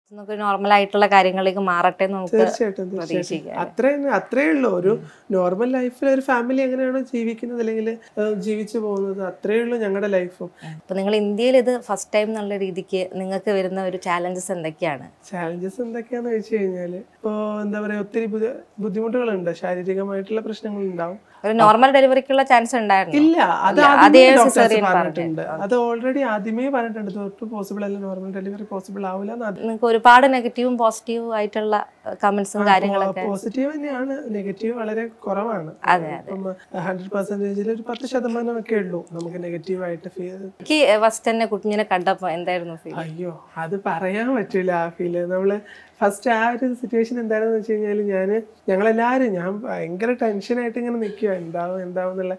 നമുക്ക് നോർമൽ ആയിട്ടുള്ള കാര്യങ്ങളിലേക്ക് മാറട്ടെ എന്ന് നമുക്ക് തീർച്ചയായിട്ടും തീർച്ചയായിട്ടും പ്രതീക്ഷിക്കാം അത്രേ അത്രേ ഉള്ളൂ ഒരു നോർമൽ ലൈഫിൽ ഒരു ഫാമിലി എങ്ങനെയാണോ ജീവിക്കുന്നത് അല്ലെങ്കിൽ ജീവിച്ചു പോകുന്നത് അത്രേ ഉള്ളൂ ഞങ്ങളുടെ ലൈഫും അപ്പൊ നിങ്ങൾ ഇന്ത്യയിൽ ഇത് ഫസ്റ്റ് ടൈം എന്നുള്ള രീതിക്ക് നിങ്ങൾക്ക് വരുന്ന ഒരു ചാലഞ്ചസ് എന്തൊക്കെയാണ് ചാലഞ്ചസ് എന്തൊക്കെയാന്ന് വെച്ച് കഴിഞ്ഞാല് ഇപ്പോ എന്താ പറയാ ഒത്തിരി ബുദ്ധി- ബുദ്ധിമുട്ടുകളുണ്ട് ശാരീരികമായിട്ടുള്ള പ്രശ്നങ്ങൾ ഉണ്ടാവും ഒരു നോർമൽ ഡെലിവറിക്കുള്ള ചാൻസ് ഉണ്ടായിരുന്നു ഇല്ല അത് ഇല്ല, ആദ്യമേ അതേ doctors cesarean പറഞ്ഞിട്ടുണ്ട് അത് ഓൾറെഡി ആദ്യമേ പറഞ്ഞിട്ടുണ്ട് ഇത് ഒട്ടും പോസിബിൾ അല്ല നോർമൽ ഡെലിവറി പോസിബിൾ ആവില്ല നിങ്ങൾക്ക് ഒരുപാട് നെഗറ്റീവും പോസിറ്റീവും ആയിട്ടുള്ള കമന്റ്സും കാര്യങ്ങളൊക്കെ പോസിറ്റീവ് തന്നെയാണ് നെഗറ്റീവ് വളരെ കുറവാണ് അതെ, ഇപ്പം ഹൺഡ്രഡ് പെർസെന്റേജിൽ ഒരു പത്ത് ശതമാനം ഒക്കെ ഉള്ളൂ നമുക്ക് നെഗറ്റീവ് ആയിട്ട് ഫീൽ എനിക്ക് ഫസ്റ്റ് തന്നെ കുഞ്ഞിനെ കണ്ടപ്പോ എന്തായിരുന്നു ഫീൽ അയ്യോ അത് പറയാൻ പറ്റില്ല ആ ഫീല് നമ്മള് ഫസ്റ്റ് ആ ഒരു സിറ്റുവേഷൻ എന്താണെന്ന് വെച്ച് കഴിഞ്ഞാൽ ഞാൻ ഞങ്ങളെല്ലാവരും ഞാൻ ഭയങ്കര ടെൻഷനായിട്ട് ഇങ്ങനെ നിൽക്കുക എന്താവും എന്താവും എന്നുള്ള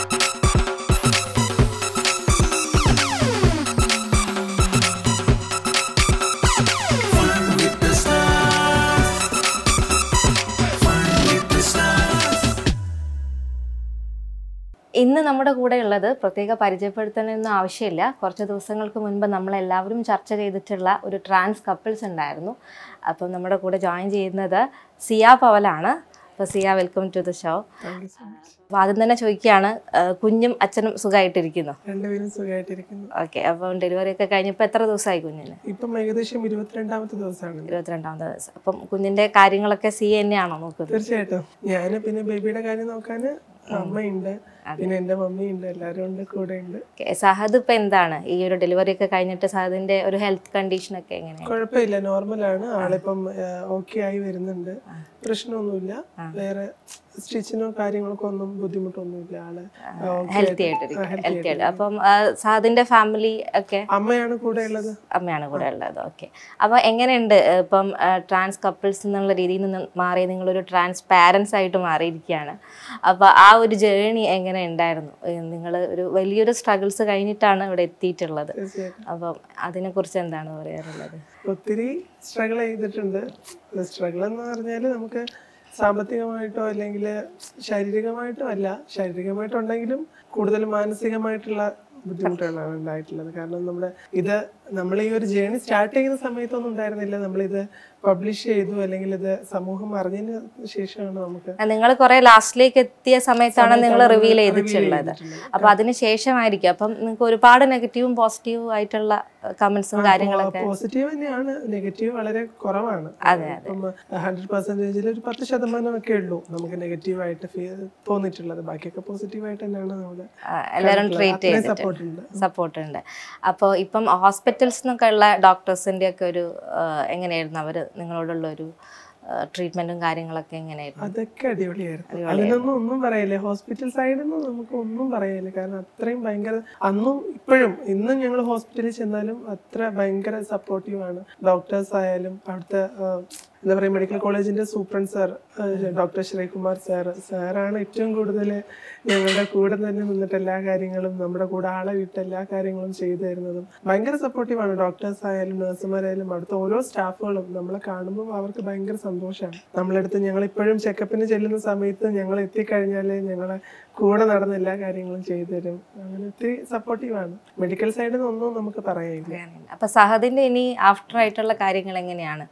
ഇന്ന് നമ്മുടെ കൂടെ ഉള്ളത് പ്രത്യേക പരിചയപ്പെടുത്തണമെന്നും ആവശ്യമില്ല കുറച്ച് ദിവസങ്ങൾക്ക് മുൻപ് നമ്മളെല്ലാവരും ചർച്ച ചെയ്തിട്ടുള്ള ഒരു ട്രാൻസ് കപ്പിൾസ് ഉണ്ടായിരുന്നു അപ്പം നമ്മുടെ കൂടെ ജോയിൻ ചെയ്യുന്നത് സിയ പവലാണ് അപ്പോൾ Siya welcome to the show thank you so much അപ്പോൾ ആദ്യം തന്നെ ചോദിക്കുകയാണ് ആ, കുഞ്ഞും അച്ഛനും സുഖമായിട്ടിരിക്കുന്നു രണ്ടുപേരും സുഖമായിട്ടിരിക്കുന്നു ഓക്കെ അപ്പം ഡെലിവറി ഒക്കെ കഴിഞ്ഞപ്പോൾ എത്ര ദിവസമായി കുഞ്ഞിന് ഇപ്പം ഏകദേശം ഇരുപത്തിരണ്ടാമത്തെ ദിവസമാണ് ഇരുപത്തിരണ്ടാമത്തെ ദിവസം അപ്പം കുഞ്ഞിൻ്റെ കാര്യങ്ങളൊക്കെ സി തന്നെയാണോ നോക്കുന്നത് തീർച്ചയായിട്ടും ഞാൻ പിന്നെ ബേബിയുടെ കാര്യം നോക്കാൻ അമ്മയുണ്ട് പിന്നെ എന്റെ മമ്മിയുണ്ട് എല്ലാവരും ഉണ്ട് കൂടെ ഉണ്ട് ഓക്കെ സഹദ് ഇപ്പം എന്താണ് ഈ ഒരു ഡെലിവറി ഒക്കെ കഴിഞ്ഞിട്ട് സഹദിൻ്റെ ഒരു ഹെൽത്ത് കണ്ടീഷനൊക്കെ എങ്ങനെയാണ് കുഴപ്പമില്ല നോർമലാണ് ആളിപ്പം ഓക്കെ ആയി വരുന്നുണ്ട് പ്രശ്നമൊന്നുമില്ല വേറെ സ്റ്റിച്ചിനോ കാര്യങ്ങൾക്കോ ഒന്നും ബുദ്ധിമുട്ടൊന്നുമില്ല ആള് okay ഹെൽത്തി ആയിട്ട്- ആയിട്ടിരിക്കും ആ, healthy ഹെൽത്തി ആയിട്ട് അപ്പം ആ, സഹദിൻ്റെ ഫാമിലി ഒക്കെ അമ്മയാണ് കൂടെ ഉള്ളത് അമ്മയാണ് കൂടെ ഉള്ളത് ഓക്കെ അപ്പോൾ എങ്ങനെയുണ്ട് ഇപ്പം ട്രാൻസ് കപ്പിൾസ് എന്നുള്ള രീതിയിൽ നിന്ന് മാറി നിങ്ങളൊരു ട്രാൻസ് പാരൻസ് ആയിട്ട് മാറിയിരിക്കുകയാണ് അപ്പോൾ ആ ഒരു ജേണി എങ്ങനെ ഉണ്ടായിരുന്നു നിങ്ങൾ ഒരു വലിയൊരു സ്ട്രഗിൾസ് കഴിഞ്ഞിട്ടാണ് ഇവിടെ എത്തിയിട്ടുള്ളത് തീർച്ചയായിട്ടും അപ്പം അതിനെക്കുറിച്ച് എന്താണ് പറയാറുള്ളത് ഒത്തിരി സ്ട്രഗിൾ ചെയ്തിട്ടുണ്ട് സ്ട്രഗിൾ എന്ന് പറഞ്ഞാൽ നമുക്ക് സാമ്പത്തികമായിട്ടോ അല്ലെങ്കിൽ ശാരീരികമായിട്ടോ അല്ല ശാരീരികമായിട്ടുണ്ടെങ്കിലും കൂടുതൽ മാനസികമായിട്ടുള്ള ബുദ്ധിമുട്ടുകളാണ് ഉണ്ടായിട്ടുള്ളത് കാരണം നമ്മുടെ ഇത് നമ്മൾ ഈ ഒരു ജേണി സ്റ്റാർട്ട് ചെയ്യുന്ന സമയത്തൊന്നും ഉണ്ടായിരുന്നില്ല നമ്മളിത് പബ്ലിഷ് ചെയ്തു അല്ലെങ്കിൽ ഇത് സമൂഹം അറിഞ്ഞതിന് ശേഷമാണ് നമുക്ക് നിങ്ങൾ കുറെ ലാസ്റ്റിലേക്ക് എത്തിയ സമയത്താണ് നിങ്ങൾ റിവീൽ ചെയ്തിട്ടുള്ളത് ചെയ്തിട്ടുള്ളത്. അപ്പൊ അതിന് ശേഷമായിരിക്കും അപ്പം നിങ്ങൾക്ക് ഒരുപാട് നെഗറ്റീവും പോസിറ്റീവും ആയിട്ടുള്ള കമന്റ്സും കാര്യങ്ങളൊക്കെ പോസിറ്റീവ് തന്നെയാണ് നെഗറ്റീവ് വളരെ കുറവാണ് അതെ, ഇപ്പം ഹൺഡ്രഡ് പെർസെന്റേജിൽ ഒരു പത്ത് ശതമാനം ഒക്കെ ഉള്ളൂ നമുക്ക് നെഗറ്റീവ് ആയിട്ട് ഫീൽ തോന്നിയിട്ടുള്ളത് ബാക്കിയൊക്കെ പോസിറ്റീവ് ആയിട്ട് തന്നെയാണ് നമ്മുടെ ആ, എല്ലാവരും ട്രീറ്റ് ചെയ്തിട്ട് സപ്പോർട്ട് ഉണ്ട് സപ്പോർട്ട് ഉണ്ട് അപ്പോൾ ഇപ്പം ഹോസ്പിറ്റൽസ് നിന്നൊക്കെ ഉള്ള ഡോക്ടേഴ്സിൻ്റെ ഒക്കെ ഒരു ആ, എങ്ങനെയായിരുന്നു അവർ നിങ്ങളോടുള്ള ഒരു ട്രീറ്റ്മെന്റും കാര്യങ്ങളൊക്കെ എങ്ങനെയായിരുന്നു അതൊക്കെ അടിപൊളിയായിരുന്നു അതിനൊന്നും ഒന്നും പറയില്ല ഹോസ്പിറ്റൽ സൈഡിൽ നിന്ന് നമുക്ക് ഒന്നും പറയില്ല കാരണം അത്രയും ഭയങ്കര അന്നും ഇപ്പോഴും ഇന്നും ഞങ്ങൾ ഹോസ്പിറ്റലിൽ ചെന്നാലും അത്ര ഭയങ്കര സപ്പോർട്ടീവ് ആണ് ഡോക്ടേഴ്സ് ആയാലും അവിടുത്തെ ആ, എന്താ പറയുക മെഡിക്കൽ കോളേജിന്റെ superintendent sir doctor Sreekumar sir സാറാണ് ഏറ്റവും കൂടുതൽ ഞങ്ങളുടെ കൂടെ തന്നെ നിന്നിട്ട് എല്ലാ കാര്യങ്ങളും നമ്മുടെ കൂടെ ആളെ വിട്ട് എല്ലാ കാര്യങ്ങളും ചെയ്തു തരുന്നതും ഭയങ്കര സപ്പോർട്ടീവാണ് ഡോക്ടേഴ്സ് ആയാലും നഴ്സുമാരായാലും അവിടുത്തെ ഓരോ സ്റ്റാഫുകളും നമ്മളെ കാണുമ്പോൾ അവർക്ക് ഭയങ്കര സന്തോഷമാണ് നമ്മളെടുത്ത് ഞങ്ങൾ ഇപ്പോഴും ചെക്കപ്പിന് ചെല്ലുന്ന സമയത്ത് ഞങ്ങൾ എത്തിക്കഴിഞ്ഞാൽ ഞങ്ങളെ കൂടെ നടന്ന എല്ലാ കാര്യങ്ങളും ചെയ്തു തരും അങ്ങനെ ഒത്തിരി സപ്പോർട്ടീവാണ് മെഡിക്കൽ സൈഡിൽ നിന്നൊന്നും നമുക്ക് പറയാനില്ല അപ്പൊ സഹദിന്റെ ഇനി ആഫ്റ്റർ ആയിട്ടുള്ള കാര്യങ്ങൾ എങ്ങനെയാണ്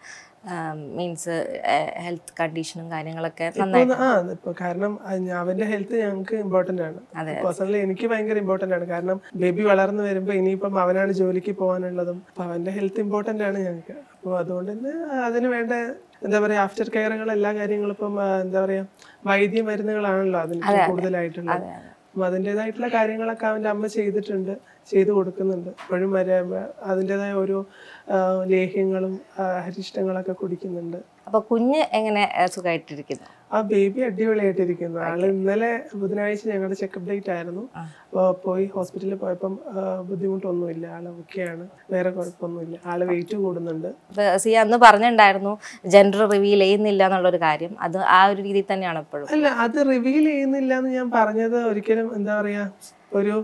മീൻസ് ഹെൽത്ത് കണ്ടീഷനും കാര്യങ്ങളൊക്കെ നന്നായി ഇപ്പൊ ആ ഇപ്പൊ കാരണം അത് ഞാൻ- അവന്റെ ഹെൽത്ത് ഞങ്ങൾക്ക് ഇമ്പോർട്ടന്റ് ആണ് അതെ. പേഴ്സണലി എനിക്ക് ഭയങ്കര ഇമ്പോർട്ടന്റ് ആണ് കാരണം ബേബി വളർന്നു വരുമ്പോ ഇനിയിപ്പം അവനാണ് ജോലിക്ക് പോകാനുള്ളതും അപ്പൊ അവന്റെ ഹെൽത്ത് ഇമ്പോർട്ടന്റ് ആണ് ഞങ്ങൾക്ക് അപ്പോൾ അതുകൊണ്ട് തന്നെ അതിന് വേണ്ട എന്താ പറയാ ആഫ്റ്റർ കെയറുകൾ എല്ലാ കാര്യങ്ങളും ഇപ്പം ആ, എന്താ പറയാ വൈദ്യ മരുന്നുകളാണല്ലോ അതിന് കൂടുതലായിട്ടുള്ളത് അപ്പൊ അതിൻ്റെതായിട്ടുള്ള കാര്യങ്ങളൊക്കെ അവന്റെ അമ്മ ചെയ്തിട്ടുണ്ട് ചെയ്തു കൊടുക്കുന്നുണ്ട് ഇപ്പോഴും വരെ അതിൻ്റെതായ ഓരോ ആ, ലേഹ്യങ്ങളും ആ, അരിഷ്ടങ്ങളൊക്കെ കുടിക്കുന്നുണ്ട് അപ്പൊ കുഞ്ഞ് എങ്ങനെ ആ, സുഖമായിട്ടിരിക്കുന്നു ആ ബേബി അടിപൊളിയായിട്ടിരിക്കുന്നു ആള് ഇന്നലെ ബുധനാഴ്ച ഞങ്ങളുടെ ചെക്കപ്പ് ഡേറ്റ് ആയിരുന്നു അപ്പോൾ പോയി ഹോസ്പിറ്റലിൽ പോയപ്പം ആ, ബുദ്ധിമുട്ടൊന്നുമില്ല ആള് ഓക്കെയാണ് വേറെ കുഴപ്പമൊന്നുമില്ല ആള് വെയിറ്റ് കൂടുന്നുണ്ട് അപ്പൊ സി അന്ന് പറഞ്ഞിട്ടുണ്ടായിരുന്നു ജെൻഡർ റിവീൽ ചെയ്യുന്നില്ല എന്നുള്ളൊരു കാര്യം അത് ആ ഒരു രീതിയിൽ തന്നെയാണ് ഇപ്പോഴും അല്ല അത് റിവീൽ ചെയ്യുന്നില്ല എന്ന് ഞാൻ പറഞ്ഞത് ഒരിക്കലും എന്താ പറയാ ഒരു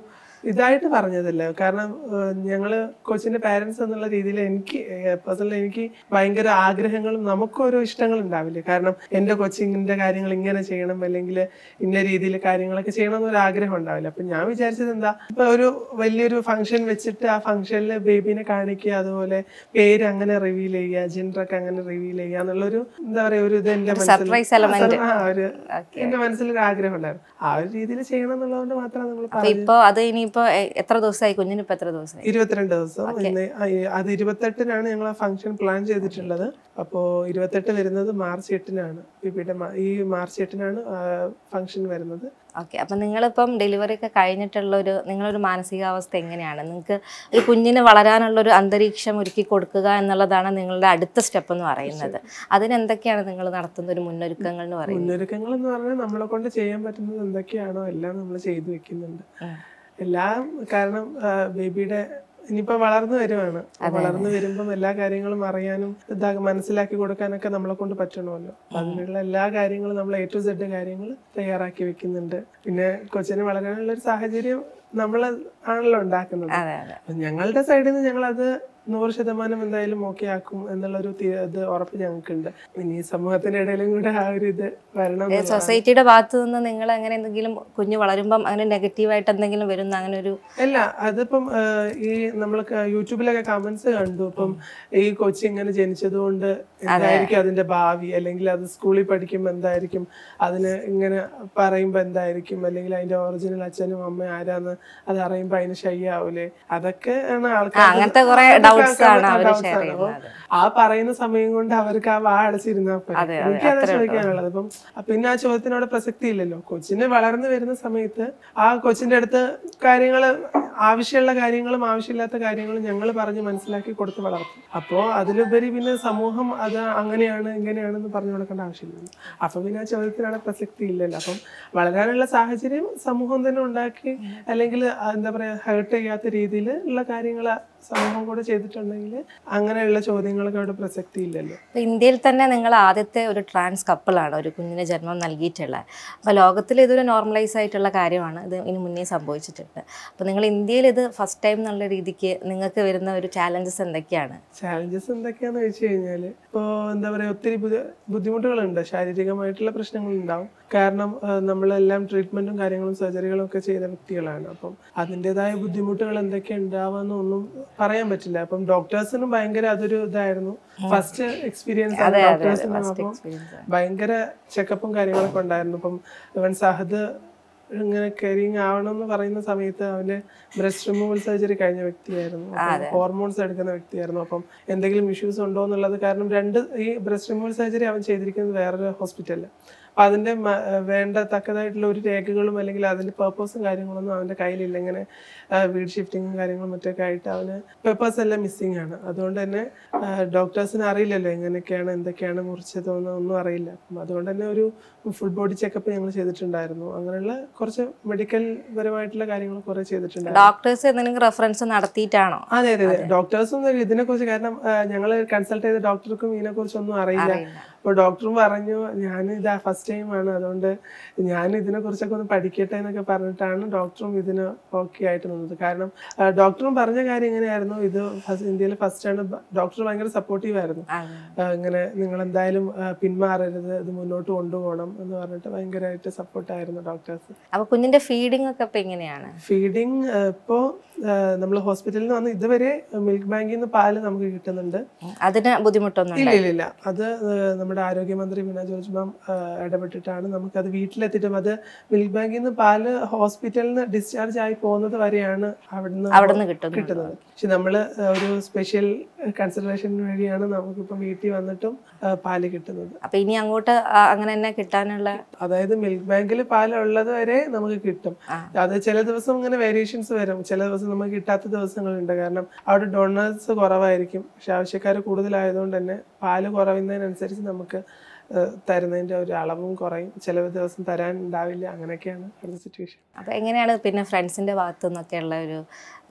ഇതായിട്ട് പറഞ്ഞതല്ല കാരണം ഏഹ്, ഞങ്ങള് കൊച്ചിന്റെ പാരന്റ്സ് എന്നുള്ള രീതിയിൽ എനിക്ക് പേഴ്സണലി എനിക്ക് ഭയങ്കര ആഗ്രഹങ്ങളും നമുക്കും ഓരോ ഇഷ്ടങ്ങൾ ഉണ്ടാവില്ലേ കാരണം എന്റെ കൊച്ചിങ്ങിന്റെ കാര്യങ്ങൾ ഇങ്ങനെ ചെയ്യണം അല്ലെങ്കിൽ ഇന്ന രീതിയിൽ കാര്യങ്ങളൊക്കെ ചെയ്യണം എന്നൊരു ആഗ്രഹം ഉണ്ടാവില്ല അപ്പൊ ഞാൻ വിചാരിച്ചത് എന്താ ഇപ്പൊ ഒരു വലിയൊരു ഫംഗ്ഷൻ വെച്ചിട്ട് ആ ഫംഗ്ഷനിൽ ബേബിനെ കാണിക്കുക അതുപോലെ പേര് അങ്ങനെ റിവീൽ ചെയ്യുക ജെൻഡർ ഒക്കെ അങ്ങനെ റിവീൽ ചെയ്യുക എന്നുള്ളൊരു എന്താ പറയാ ഒരു ഇത് എന്റെ surprise element. ആ, ഒരു എന്റെ മനസ്സിലൊരു ആഗ്രഹം ഉണ്ടായിരുന്നു ആ ഒരു രീതിയിൽ ചെയ്യണം എന്നുള്ളതുകൊണ്ട് മാത്രമാണ് നമ്മൾ അപ്പൊ ഇപ്പൊ അത് ഇനിയിപ്പോ എ- എത്ര ദിവസമായി കുഞ്ഞിന് ഇപ്പൊ എത്ര ദിവസമായി ഇരുപത്തിരണ്ട് ദിവസം ഇന്ന് ആ, ഈ- അത് ഇരുപത്തെട്ടിനാണ് ഞങ്ങൾ ആ ഫംഗ്ഷൻ പ്ലാൻ ചെയ്തിട്ടുള്ളത് അപ്പോ ഇരുപത്തെട്ട് വരുന്നത് മാർച്ച് എട്ടിനാണ് ബിബിയുടെ മാ- ഈ മാർച്ച് എട്ടിനാണ് ഫംഗ്ഷൻ വരുന്നത് ഓക്കെ അപ്പം നിങ്ങളിപ്പം ഡെലിവറി ഒക്കെ കഴിഞ്ഞിട്ടുള്ള ഒരു നിങ്ങളൊരു മാനസികാവസ്ഥ എങ്ങനെയാണ് നിങ്ങൾക്ക് ഒരു കുഞ്ഞിന് വളരാനുള്ള ഒരു അന്തരീക്ഷം ഒരുക്കി കൊടുക്കുക എന്നുള്ളതാണ് നിങ്ങളുടെ അടുത്ത സ്റ്റെപ്പ് എന്ന് പറയുന്നത് അതിനെന്തൊക്കെയാണ് നിങ്ങൾ നടത്തുന്ന ഒരു മുന്നൊരുക്കങ്ങൾ എന്ന് പറയുന്നത് മുന്നൊരുക്കങ്ങൾ എന്ന് പറഞ്ഞാൽ നമ്മളെ കൊണ്ട് ചെയ്യാൻ പറ്റുന്നത് എന്തൊക്കെയാണോ എല്ലാം നമ്മൾ ചെയ്തു വെക്കുന്നുണ്ട് ഉം. എല്ലാം കാരണം ബേബിയുടെ ഇനിയിപ്പോ വളർന്നു വരുവാണ് വളർന്നു വരുമ്പം എല്ലാ കാര്യങ്ങളും അറിയാനും ഇതാ മനസ്സിലാക്കി കൊടുക്കാനൊക്കെ നമ്മളെ കൊണ്ട് പറ്റണമല്ലോ അപ്പൊ അതിനുള്ള എല്ലാ കാര്യങ്ങളും നമ്മൾ എ ടു സെഡ് കാര്യങ്ങൾ തയ്യാറാക്കി വെക്കുന്നുണ്ട് പിന്നെ കൊച്ചിന് വളരാനുള്ള ഒരു സാഹചര്യം നമ്മൾ ആണല്ലോ ഉണ്ടാക്കുന്നത് അതെ അതെ അപ്പൊ ഞങ്ങളുടെ സൈഡിൽ നിന്ന് ഞങ്ങൾ അത് നൂറ് ശതമാനം എന്തായാലും ഓക്കെ ആക്കും എന്നുള്ളൊരു തി- ഇത് ഉറപ്പ് ഞങ്ങൾക്കുണ്ട് ഇനി സമൂഹത്തിന്റെ ഇടയിലും കൂടെ ആ ഒരു ഇത് വരണം എന്നുള്ളതാണ്. സൊസൈറ്റിയുടെ ഭാഗത്ത് നിന്ന് നിങ്ങൾ അങ്ങനെ എന്തെങ്കിലും കുഞ്ഞ് വളരുമ്പം അങ്ങനെ നെഗറ്റീവായിട്ട് എന്തെങ്കിലും വരുന്ന അങ്ങനെ ഒരു അല്ല അതിപ്പം ആ, ഈ നമ്മൾ യൂട്യൂബിലൊക്കെ കമന്റ്സ് കണ്ടു ഇപ്പം ഈ കൊച്ചി ഇങ്ങനെ ജനിച്ചത് കൊണ്ട് എന്തായിരിക്കും അതിന്റെ ഭാവി അല്ലെങ്കിൽ അത് സ്കൂളിൽ പഠിക്കുമ്പോൾ എന്തായിരിക്കും അതിന് ഇങ്ങനെ പറയുമ്പോൾ എന്തായിരിക്കും അല്ലെങ്കിൽ അതിന്റെ ഒറിജിനൽ അച്ഛനും അമ്മയും ആരാന്ന് അത് അറിയുമ്പോൾ അതിന് ഷൈ ആവൂലേ അതൊക്കെ ആണ് ആൾക്കാർ അങ്ങനത്തെ കുറെ ഡൗട്ട്സ് ആണ് അവർ ഷെയർ ചെയ്യുന്നത് ആ പറയുന്ന സമയം കൊണ്ട് അവർക്ക് ആ വാ അടച്ചിരുന്നാ പോരെ. അതെ, എനിക്ക് അതാ ചോദിക്കാനുള്ളത് അപ്പം അ- പിന്നെ ആ ചോദ്യത്തിനോട് പ്രസക്തി ഇല്ലല്ലോ കൊച്ചിന് വളർന്നു വരുന്ന സമയത്ത് ആ കൊച്ചിന്റെ അടുത്ത് കാര്യങ്ങള് ആവശ്യമുള്ള കാര്യങ്ങളും ആവശ്യമില്ലാത്ത കാര്യങ്ങളും ഞങ്ങൾ പറഞ്ഞ് മനസ്സിലാക്കി കൊടുത്ത് വളർത്തും അപ്പോ അതിലുപരി പിന്നെ സമൂഹം അത് അങ്ങനെയാണ് ഇങ്ങനെയാണെന്ന് പറഞ്ഞു കൊടുക്കേണ്ട ആവശ്യമില്ല അപ്പൊ പിന്നെ ആ ചോദ്യത്തിനാണ് പ്രസക്തി ഇല്ലല്ലോ അപ്പം വളരാനുള്ള സാഹചര്യം സമൂഹം തന്നെ ഉണ്ടാക്കി അല്ലെങ്കിൽ എന്താ പറയാ ഹേർട്ട് ചെയ്യാത്ത രീതിയിൽ ഉള്ള കാര്യങ്ങൾ സമൂഹം കൂടെ ചെയ്തിട്ടുണ്ടെങ്കിൽ അങ്ങനെയുള്ള ചോദ്യങ്ങൾക്ക് അവിടെ പ്രസക്തി ഇല്ലല്ലോ ഇപ്പൊ ഇന്ത്യയിൽ തന്നെ നിങ്ങൾ ആദ്യത്തെ ഒരു ട്രാൻസ് കപ്പിളാണ് ഒരു കുഞ്ഞിന് ജന്മം നൽകിയിട്ടുള്ളത് അപ്പോൾ ലോകത്തിൽ ഇതൊരു നോർമലൈസ് ആയിട്ടുള്ള കാര്യമാണ് ഇത് ഇനി മുന്നേ സംഭവിച്ചിട്ടുണ്ട് അപ്പോൾ നിങ്ങൾ ഇന്ത്യയിൽ ഇത് ഫസ്റ്റ് ടൈം എന്നുള്ള രീതിക്ക് നിങ്ങൾക്ക് വരുന്ന ഒരു ചാലഞ്ചസ് എന്തൊക്കെയാണ് ചാലഞ്ചസ് എന്തൊക്കെയാന്ന് വെച്ച് കഴിഞ്ഞാല് ഇപ്പോ എന്താ പറയാ ഒത്തിരി ബുദ്ധി- ബുദ്ധിമുട്ടുകളുണ്ട് ശാരീരികമായിട്ടുള്ള പ്രശ്നങ്ങൾ ഉണ്ടാവും കാരണം ആ, നമ്മളെല്ലാം ട്രീറ്റ്മെന്റും കാര്യങ്ങളും സർജറികളും ഒക്കെ ചെയ്ത വ്യക്തികളാണ് അപ്പം അതിൻ്റെതായ ബുദ്ധിമുട്ടുകൾ എന്തൊക്കെ ഉണ്ടാവാന്നൊന്നും പറയാൻ പറ്റില്ല അപ്പം ഡോക്ടേഴ്സിനും ഭയങ്കര അതൊരു ഇതായിരുന്നു ഫസ്റ്റ് എക്സ്പീരിയൻസ് ആണ് ഡോക്ടേഴ്സിനും അപ്പം എക്സ്പീരിയൻസ് ഭയങ്കര ചെക്കപ്പും കാര്യങ്ങളൊക്കെ ഉണ്ടായിരുന്നു അപ്പം ഇവൻ സഹദ് ഇങ്ങനെ കരിങ് ആവണം എന്ന് പറയുന്ന സമയത്ത് അവന്റെ ബ്രസ്റ്റ് റിമൂവൽ സർജറി കഴിഞ്ഞ വ്യക്തിയായിരുന്നു ഹോർമോൺസ് എടുക്കുന്ന വ്യക്തിയായിരുന്നു അപ്പം എന്തെങ്കിലും ഇഷ്യൂസ് ഉണ്ടോ എന്നുള്ളത് കാരണം രണ്ട് ഈ ബ്രസ്റ്റ് റിമൂവൽ സർജറി അവൻ ചെയ്തിരിക്കുന്നത് വേറൊരു ഹോസ്പിറ്റലിൽ അപ്പൊ അതിന്റെ മ- വേണ്ട തക്കതായിട്ടുള്ള ഒരു രേഖകളും അല്ലെങ്കിൽ അതിന്റെ പേർപ്പസും കാര്യങ്ങളൊന്നും അവന്റെ കയ്യിലില്ല ഇങ്ങനെ വീട് ഷിഫ്റ്റിങ്ങും കാര്യങ്ങളും മറ്റൊക്കെ ആയിട്ട് അവന് പേപ്പേഴ്സ് എല്ലാം മിസ്സിംഗ് ആണ് അതുകൊണ്ട് തന്നെ ഡോക്ടേഴ്സിന് അറിയില്ലല്ലോ എങ്ങനെയൊക്കെയാണ് എന്തൊക്കെയാണ് മുറിച്ചതെന്ന് ഒന്നും അറിയില്ല അപ്പം അതുകൊണ്ട് തന്നെ ഒരു ഫുൾ ബോഡി ചെക്കപ്പ് ഞങ്ങൾ ചെയ്തിട്ടുണ്ടായിരുന്നു അങ്ങനെയുള്ള കുറച്ച് മെഡിക്കൽ പരമായിട്ടുള്ള കാര്യങ്ങൾ കുറെ ചെയ്തിട്ടുണ്ടായിരുന്നു ഡോക്ടേഴ്സ് എന്തെങ്കിലും റെഫറൻസ് നടത്തിയിട്ടാണോ അതെ അതെ അതെ ഡോക്ടേഴ്സും ഇതിനെ കുറിച്ച് കാരണം ഞങ്ങൾ കൺസൾട്ട് ചെയ്ത ഡോക്ടർക്കും ഇതിനെ കുറിച്ച് ഒന്നും അറിയില്ല അറിയില്ല. അപ്പൊ ഡോക്ടറും പറഞ്ഞു ഞാൻ ഇതാ ഫസ്റ്റ് ടൈം ആണ് അതുകൊണ്ട് ഞാൻ ഇതിനെ കുറിച്ചൊക്കെ ഒന്ന് പഠിക്കട്ടെ എന്നൊക്കെ പറഞ്ഞിട്ടാണ് ഡോക്ടറും ഇതിന് ഓക്കെ ആയിട്ട് നിന്നത് കാരണം ആ, ഡോക്ടറും പറഞ്ഞ കാര്യം ഇങ്ങനെയായിരുന്നു ഇത് ഇന്ത്യയിൽ ഫസ്റ്റ് ആണ് ഡോക്ടർ ഭയങ്കര സപ്പോർട്ടീവ് ആയിരുന്നു അതെ. ആ, ഇങ്ങനെ നിങ്ങൾ എന്തായാലും ആ, പിന്മാറരുത് ഇത് മുന്നോട്ട് കൊണ്ടുപോകണം എന്ന് പറഞ്ഞിട്ട് ഭയങ്കരമായിട്ട് സപ്പോർട്ടായിരുന്നു ഡോക്ടേഴ്സ് അപ്പൊ കുഞ്ഞിന്റെ ഫീഡിംഗ് ഒക്കെ ഇപ്പൊ എങ്ങനെയാണ് ഫീഡിങ് ഇപ്പോ നമ്മൾ ഹോസ്പിറ്റലിൽ നിന്ന് വന്ന് ഇതുവരെ മിൽക്ക് ബാങ്കിൽ നിന്ന് പാല് നമുക്ക് കിട്ടുന്നുണ്ട് അതിന് ബുദ്ധിമുട്ടൊന്നും ഇല്ല ഇല്ല ഇല്ല അത് ഏഹ്, നമ്മുടെ ആരോഗ്യമന്ത്രി വീണ ജോർജ് മാം ഏഹ്, ഇടപെട്ടിട്ടാണ് നമുക്ക് അത് വീട്ടിലെത്തിയിട്ടും അത് മിൽക്ക് ബാങ്കിൽ നിന്ന് പാല് ഹോസ്പിറ്റലിൽ നിന്ന് ഡിസ്ചാർജ് ആയി പോകുന്നത് വരെയാണ് അവിടുന്ന് അവിടുന്ന് കിട്ടുന്നു കിട്ടുന്നത് പക്ഷെ നമ്മള് ഏഹ്, ഒരു സ്പെഷ്യൽ കൺസിഡറേഷൻ വഴിയാണ് നമുക്കിപ്പം വീട്ടിൽ വന്നിട്ടും ഏഹ്, പാല് കിട്ടുന്നത് അപ്പൊ ഇനി അങ്ങോട്ട് ആ- അങ്ങനെ തന്നെ കിട്ടാനുള്ള അതായത് മിൽക്ക് ബാങ്കിൽ പാൽ ഉള്ളത് വരെ നമുക്ക് കിട്ടും ആ. അത് ചില ദിവസം ഇങ്ങനെ വേരിയേഷൻസ് വരും ചില ദിവസം നമുക്ക് കിട്ടാത്ത ദിവസങ്ങളുണ്ട് കാരണം അവിടെ ഡൊണേഴ്സ് കുറവായിരിക്കും പക്ഷെ ആവശ്യക്കാർ കൂടുതലായതുകൊണ്ട് തന്നെ പാല് കുറയുന്നതിനനുസരിച്ച് നമുക്ക് ഏഹ്, തരുന്നതിന്റെ ഒരു അളവും കുറയും ചില ദിവസം തരാൻ ഉണ്ടാവില്ല അങ്ങനെയൊക്കെയാണ് അടുത്ത സിറ്റുവേഷൻ അപ്പൊ എങ്ങനെയാണ് പിന്നെ ഫ്രണ്ട്സിന്റെ ഭാഗത്തു നിന്നൊക്കെയുള്ള ഒരു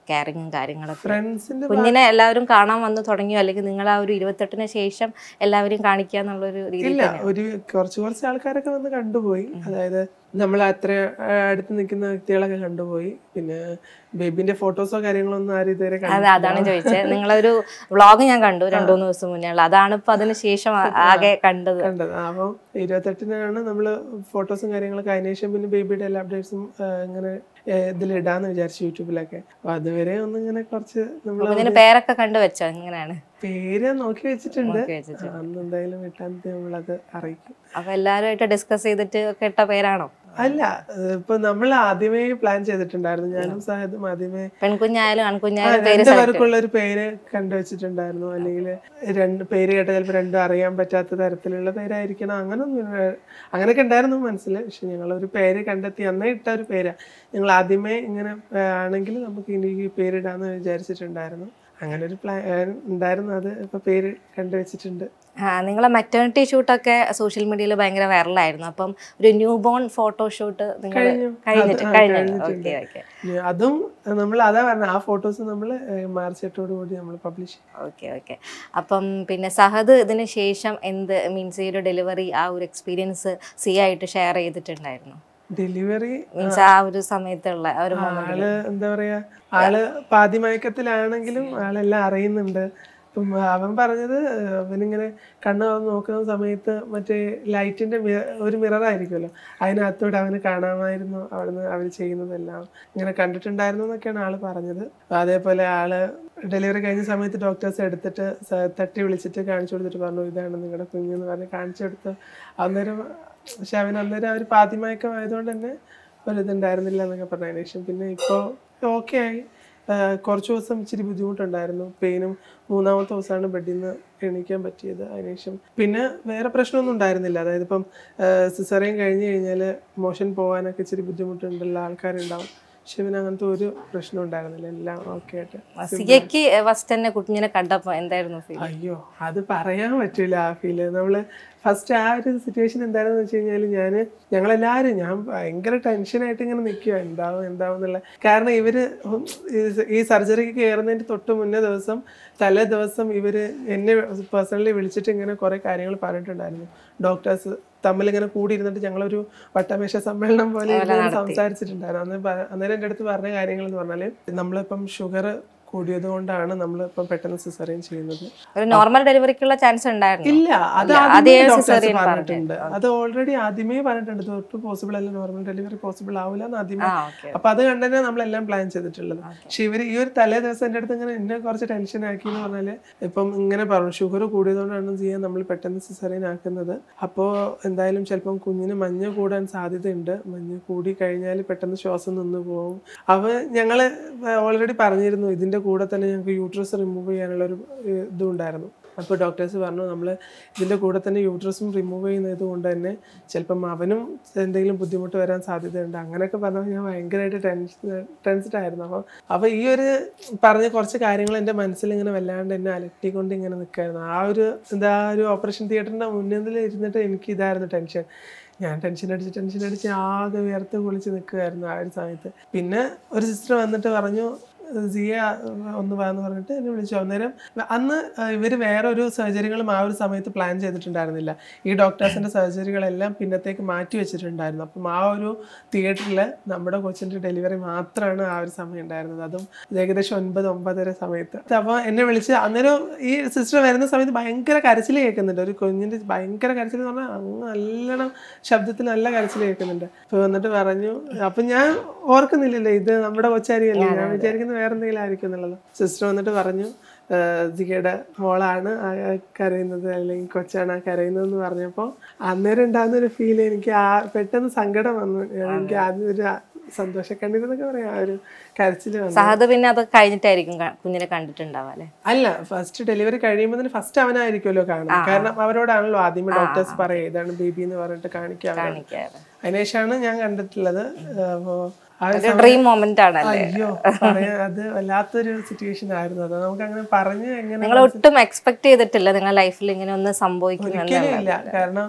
കെയറിങ്ങും കാര്യങ്ങളൊക്കെ ഫ്രണ്ട്സിന്റെ കുഞ്ഞിനെ എല്ലാവരും കാണാൻ വന്ന് തുടങ്ങിയോ അല്ലെങ്കിൽ നിങ്ങൾ ആ ഒരു ഇരുപത്തെട്ടിന് ശേഷം എല്ലാവരും കാണിക്കുക എന്നുള്ളൊരു രീതി ഇല്ല ഒരു കുറച്ച് കുറച്ച് ആൾക്കാരൊക്കെ വന്ന് കണ്ടുപോയി അതായത് നമ്മൾ അത്ര ആ, അടുത്ത് നിൽക്കുന്ന വ്യക്തികളൊക്കെ കണ്ടുപോയി പിന്നെ ബേബിന്റെ ഫോട്ടോസോ കാര്യങ്ങളോ ഒന്നും ആരും ഇതുവരെ അതെ കണ്ടിട്ടില്ല. അതാണ് ചോദിച്ചത് നിങ്ങളൊരു വ്ളോഗ് ഞാൻ കണ്ടു രണ്ടു മൂന്ന് ദിവസം മുന്നേ ഉള്ള അതാണ് ഇപ്പൊ അതിന് ശേഷം ആ- ആകെ കണ്ടത് കണ്ടത് അപ്പം ഇരുപത്തെട്ടിനാണ് നമ്മൾ ഫോട്ടോസും കാര്യങ്ങളൊക്കെ അതിന് ശേഷം പിന്നെ ബേബിയുടെ എല്ലാ അപ്ഡേറ്റ്സും ഇങ്ങനെ ഏ, ഇതിലിടാന്ന് വിചാരിച്ചു യൂട്യൂബിലൊക്കെ അപ്പൊ അതുവരെ ഒന്ന് ഇങ്ങനെ കുറച്ച് നമ്മൾ ഇതിന് പേരൊക്കെ കണ്ടു വെച്ചോ എങ്ങനെയാണ് പേര് നോക്കി വെച്ചിട്ടുണ്ട് നോക്കി വെച്ചിട്ട്. അന്ന് എന്തായാലും എട്ടാം തീയതി നമ്മളത് അറിയിക്കും അപ്പൊ എല്ലാവരുമായിട്ട് ഡിസ്കസ് ചെയ്തിട്ട് ഒക്കെ ഇട്ട പേരാണോ അല്ല ഇപ്പൊ നമ്മൾ ആദ്യമേ പ്ലാൻ ചെയ്തിട്ടുണ്ടായിരുന്നു ഞാനും സാഹിദും ആദ്യമേ പെൺകുഞ്ഞായാലും ആൺകുഞ്ഞായാലും പേര് രണ്ടു select പേർക്കുള്ള ഒരു പേര് കണ്ടുവച്ചിട്ടുണ്ടായിരുന്നു അല്ലെങ്കിൽ രണ്ട് പേര് കേട്ട ചിലപ്പോൾ രണ്ടും അറിയാൻ പറ്റാത്ത തരത്തിലുള്ള പേരായിരിക്കണം അങ്ങനൊന്നും ഇല്ല. അങ്ങനെയൊക്കെ ഉണ്ടായിരുന്നു മനസ്സിൽ പക്ഷെ ഞങ്ങൾ ഒരു പേര് കണ്ടെത്തി അന്നേ ഇട്ട ഒരു പേരാ ഞങ്ങൾ ആദ്യമേ ഇങ്ങനെ ആ, ആണെങ്കിൽ നമുക്ക് ഇനി ഈ പേരിടാന്ന് വിചാരിച്ചിട്ടുണ്ടായിരുന്നു അങ്ങനെ ഒരു പ്ലാൻ ഉണ്ടായിരുന്നു അത് ഇപ്പൊ പേര് കണ്ടുവച്ചിട്ടുണ്ട് ആ നിങ്ങളെ മെറ്റേണിറ്റി ഷൂട്ടൊക്കെ സോഷ്യൽ മീഡിയയിൽ ഭയങ്കര വൈറലായിരുന്നു അപ്പം ഒരു ന്യൂ ബോൺ ഫോട്ടോഷൂട്ട് നിങ്ങൾ കഴിഞ്ഞു. കഴിഞ്ഞിട്ട് അത് ആ, കഴിഞ്ഞു കഴിഞ്ഞിട്ടുണ്ട്. ഓക്കെ ഓക്കെ ഇനി അതും നമ്മൾ അതാ പറഞ്ഞ ആ ഫോട്ടോസ് നമ്മൾ മാർച്ച് എട്ടോട് കൂടി നമ്മൾ പബ്ലിഷ് ചെയ്യും ഓക്കെ ഓക്കെ അപ്പം പിന്നെ സഹദ് ഇതിന് ശേഷം എന്ത് മീൻസ് ഈ ഒരു ഡെലിവറി ആ ഒരു എക്സ്പീരിയൻസ് സി ആയിട്ട് ഷെയർ ചെയ്തിട്ടുണ്ടായിരുന്നു ഡെലിവറി മീൻസ് ആ ഒരു സമയത്തുള്ള ആ ഒരു മൊമെന്റ് ആള് എന്താ പറയാ ആള് പാതിമയക്കത്തിലാണെങ്കിലും ആളെല്ലാം അറിയുന്നുണ്ട് ഇപ്പം അവൻ പറഞ്ഞത് അവനിങ്ങനെ കണ്ണ് തുറന്ന് നോക്കുന്ന സമയത്ത് മറ്റേ ലൈറ്റിന്റെ ഒരു മിറർ ആയിരിക്കുമല്ലോ അതിനകത്തോടെ അവന് കാണാമായിരുന്നു അവിടുന്ന് അവർ ചെയ്യുന്നതെല്ലാം ഇങ്ങനെ കണ്ടിട്ടുണ്ടായിരുന്നു എന്നൊക്കെയാണ് ആള് പറഞ്ഞത് അതേപോലെ ആള് ഡെലിവറി കഴിഞ്ഞ സമയത്ത് ഡോക്ടേഴ്സ് എടുത്തിട്ട് സ- തട്ടി വിളിച്ചിട്ട് കാണിച്ചു കൊടുത്തിട്ട് പറഞ്ഞു ഇതാണ് നിങ്ങളുടെ കുഞ്ഞെന്ന് പറഞ്ഞ് കാണിച്ചു കൊടുത്ത് അന്നേരം പക്ഷെ അവൻ അന്നേരം അവർ പാതിമയക്കം ആയതുകൊണ്ട് തന്നെ ഒരു ഇതുണ്ടായിരുന്നില്ല എന്നൊക്കെ പറഞ്ഞതിന് ശേഷം പിന്നെ ഇപ്പോൾ ഓക്കെ ആയി ആ, കുറച്ച് ദിവസം ഇച്ചിരി ബുദ്ധിമുട്ടുണ്ടായിരുന്നു പെയിനും മൂന്നാമത്തെ ദിവസമാണ് ബെഡിൽ നിന്ന് എണീക്കാൻ പറ്റിയത് അതിനുശേഷം പിന്നെ വേറെ പ്രശ്നമൊന്നും ഉണ്ടായിരുന്നില്ല അതായത് ഇപ്പം സിസറിയും കഴിഞ്ഞ് കഴിഞ്ഞാൽ മോഷൻ പോകാനൊക്കെ ഇച്ചിരി ബുദ്ധിമുട്ടുണ്ടുള്ള ആൾക്കാരുണ്ടാവും പക്ഷെ പിന്നെ അങ്ങനത്തെ ഒരു പ്രശ്നം ഉണ്ടായിരുന്നില്ല എല്ലാം ഓക്കെ ആയിട്ട് സിയയ്ക്ക് ഫസ്റ്റ് തന്നെ കുഞ്ഞിനെ കണ്ടപ്പോ എന്തായിരുന്നു ഫീൽ അയ്യോ അത് പറയാൻ പറ്റൂല ആ ഫീല് നമ്മള് ഫസ്റ്റ് ആ ഒരു സിറ്റുവേഷൻ എന്താണെന്ന് വെച്ച് കഴിഞ്ഞാൽ ഞാൻ ഞങ്ങളെല്ലാവരും ഞാൻ ഭയങ്കര ടെൻഷനായിട്ട് ഇങ്ങനെ നിൽക്കുക എന്താവും എന്താവും എന്നുള്ള കാരണം ഇവര് ഉം ഈ- ഈ സർജറിക്ക് കയറുന്നതിന്റെ തൊട്ട് മുന്നേ ദിവസം തലേ ദിവസം ഇവര് എന്നെ പേഴ്സണലി വിളിച്ചിട്ട് ഇങ്ങനെ കുറെ കാര്യങ്ങൾ പറഞ്ഞിട്ടുണ്ടായിരുന്നു ഡോക്ടേഴ്സ് തമ്മിൽ ഇങ്ങനെ കൂടിയിരുന്നിട്ട് ഞങ്ങളൊരു വട്ടമേശ സമ്മേളനം പോലെ ഇരുന്ന് സംസാരിച്ചിട്ടുണ്ടായിരുന്നു അന്ന് പ- അന്നേരം എൻ്റെ അടുത്ത് പറഞ്ഞ കാര്യങ്ങൾ എന്ന് പറഞ്ഞാൽ നമ്മളിപ്പം ഷുഗർ കൂടിയത് കൊണ്ടാണ് നമ്മളിപ്പം പെട്ടെന്ന് സിസറിയൻ ചെയ്യുന്നത് ഒരു നോർമൽ ഡെലിവറിക്കുള്ള ചാൻസ് ഉണ്ടായിരുന്നു ഇല്ല അത് ഇല്ല, ആദ്യമേ അതേ doctors cesarean പറഞ്ഞിട്ടുണ്ട് അത് ഓൾറെഡി ആദ്യമേ പറഞ്ഞിട്ടുണ്ട് ഇത് ഒട്ടും പോസിബിൾ അല്ല നോർമൽ ഡെലിവറി പോസിബിൾ ആവില്ല എന്ന് ആദ്യമേ ആ ഓക്കെ അപ്പൊ അത് കണ്ടന്നെ നമ്മളെല്ലാം പ്ലാൻ ചെയ്തിട്ടുള്ളത് പക്ഷെ ഇവര് ഈ ഒരു തലേ ദിവസം എൻ്റെ അടുത്ത് ഇങ്ങനെ എന്നെ കുറച്ച് ടെൻഷൻ ആക്കി എന്ന് പറഞ്ഞാല് ഇപ്പം ഇങ്ങനെ പറഞ്ഞു ഷുഗർ കൂടിയതുകൊണ്ടാണ് ചെയ്യാൻ നമ്മൾ പെട്ടെന്ന് സിസറിയൻ ആക്കുന്നത് അപ്പോൾ എന്തായാലും ചിലപ്പം കുഞ്ഞിന് മഞ്ഞ കൂടാൻ സാധ്യതയുണ്ട് മഞ്ഞ കൂടി കഴിഞ്ഞാൽ പെട്ടെന്ന് ശ്വാസം നിന്ന് പോകും അവ ഞങ്ങള് ഓൾറെഡി പറഞ്ഞിരുന്നു ഇതിന്റെ കൂടെ തന്നെ ഞങ്ങൾക്ക് യൂട്രസ് റിമൂവ് ചെയ്യാനുള്ള ഒരു ഏഹ്, ഇതും ഉണ്ടായിരുന്നു അപ്പോൾ ഡോക്ടേഴ്സ് പറഞ്ഞു നമ്മൾ ഇതിൻ്റെ കൂടെ തന്നെ യൂട്രസും റിമൂവ് ചെയ്യുന്നത് കൊണ്ട് തന്നെ ചിലപ്പം അവനും എന്തെങ്കിലും ബുദ്ധിമുട്ട് വരാൻ സാധ്യതയുണ്ട് അങ്ങനെയൊക്കെ പറഞ്ഞപ്പോൾ ഞാൻ ഭയങ്കരമായിട്ട് ടെൻഷൻ ടെൻസ്ഡ് ആയിരുന്നു അപ്പോൾ അപ്പോൾ ഈ ഒരു പറഞ്ഞ കുറച്ച് കാര്യങ്ങൾ എൻ്റെ മനസ്സിൽ ഇങ്ങനെ വല്ലാണ്ട് എന്നെ അലട്ടിക്കൊണ്ട് ഇങ്ങനെ നിൽക്കായിരുന്നു ആ ഒരു എന്താ ഒരു ഓപ്പറേഷൻ തിയേറ്ററിൻ്റെ മുന്നിൽ ഇരുന്നിട്ട് എനിക്ക് ഇതായിരുന്നു ടെൻഷൻ ഞാൻ ടെൻഷൻ അടിച്ച് ടെൻഷൻ അടിച്ച് ആകെ വിയർത്ത് കുളിച്ച് നിൽക്കുമായിരുന്നു ആ ഒരു സമയത്ത് പിന്നെ ഒരു സിസ്റ്റർ വന്നിട്ട് പറഞ്ഞു സിയ ഒന്ന് വാന്ന് പറഞ്ഞിട്ട് എന്നെ വിളിച്ചു അന്നേരം അന്ന് ഇവർ വേറെ ഒരു സർജറികളും ആ ഒരു സമയത്ത് പ്ലാൻ ചെയ്തിട്ടുണ്ടായിരുന്നില്ല ഈ ഡോക്ടേഴ്സിന്റെ സർജറികളെല്ലാം പിന്നത്തേക്ക് മാറ്റി വെച്ചിട്ടുണ്ടായിരുന്നു അപ്പം ആ ഒരു തിയേറ്ററിൽ നമ്മുടെ കൊച്ചിന്റെ ഡെലിവറി മാത്രമാണ് ആ ഒരു സമയം ഉണ്ടായിരുന്നത് അതും ഏകദേശം ഒൻപത് ഒമ്പതര സമയത്ത് അപ്പോൾ എന്നെ വിളിച്ച് അന്നേരം ഈ സിസ്റ്റർ വരുന്ന സമയത്ത് ഭയങ്കര കരച്ചിൽ കേൾക്കുന്നുണ്ട് ഒരു കുഞ്ഞിന്റെ ഭയങ്കര കരച്ചിൽ എന്ന് പറഞ്ഞാൽ അങ്ങ് നല്ലോണം ശബ്ദത്തിൽ നല്ല കരച്ചിൽ കേൾക്കുന്നുണ്ട് അപ്പോൾ വന്നിട്ട് പറഞ്ഞു അപ്പം ഞാൻ ഓർക്കുന്നില്ലല്ലോ ഇത് നമ്മുടെ കൊച്ചാരിയല്ലേ ഞാൻ വിചാരിക്കുന്നത് വേറെ എന്തെങ്കിലും ആയിരിക്കും എന്നുള്ളത് സിസ്റ്റർ വന്നിട്ട് പറഞ്ഞു ജികയുടെ മോളാണ് ആ കരയുന്നത് അല്ലെങ്കിൽ കൊച്ചാണ് ആ കരയുന്നതെന്ന് പറഞ്ഞപ്പോൾ അന്നേരം ഉണ്ടാകുന്ന ഒരു ഫീൽ എനിക്ക് ആ പെട്ടെന്ന് സങ്കടം വന്നു എനിക്ക് ആദ്യം ഒരു സന്തോഷക്കണ്ണീരെന്നൊക്കെ പറയാം ആ ഒരു കരച്ചിൽ വന്നു സഹദ് പിന്നെ അത് കഴിഞ്ഞിട്ടായിരിക്കും ക- കുഞ്ഞിനെ കണ്ടിട്ടുണ്ടാവുക അല്ലെ അല്ല ഫസ്റ്റ് ഡെലിവറി കഴിയുമ്പോൾ ഫസ്റ്റ് അവനായിരിക്കുമല്ലോ കാണുന്നത് കാരണം അവരോടാണല്ലോ ആദ്യമേ ഡോക്ടേഴ്സ് പറയുക ഇതാണ് ബേബി എന്ന് പറഞ്ഞിട്ട് കാണിക്കുക കാണിക്കാറ് അതിനുശേഷമാണ് ഞാൻ കണ്ടിട്ടുള്ളത് അപ്പോ ആ ഒരു ഒരു ഡ്രീം മൊമെന്റ് ആണല്ലേ അയ്യോ പറയാ അത് വല്ലാത്തൊരു സിറ്റുവേഷൻ ആയിരുന്നു അത് നമുക്ക് അങ്ങനെ പറഞ്ഞ് എങ്ങനെ നിങ്ങൾ ഒട്ടും എക്സ്പെക്ട് ചെയ്തിട്ടില്ല നിങ്ങളുടെ ലൈഫിൽ ഇങ്ങനെ ഒന്ന് സംഭവിക്കുന്നു ഒരിക്കലും ഇല്ല കാരണം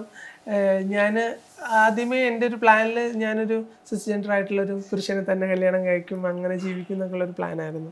ഞാൻ ആദ്യമേ എൻ്റെ ഒരു പ്ലാനിൽ ഞാനൊരു സിസ്ജെൻഡർ ആയിട്ടുള്ള ഒരു പുരുഷനെ തന്നെ കല്യാണം കഴിക്കും അങ്ങനെ ജീവിക്കും എന്നൊക്കെയുള്ള ഒരു പ്ലാൻ ആയിരുന്നു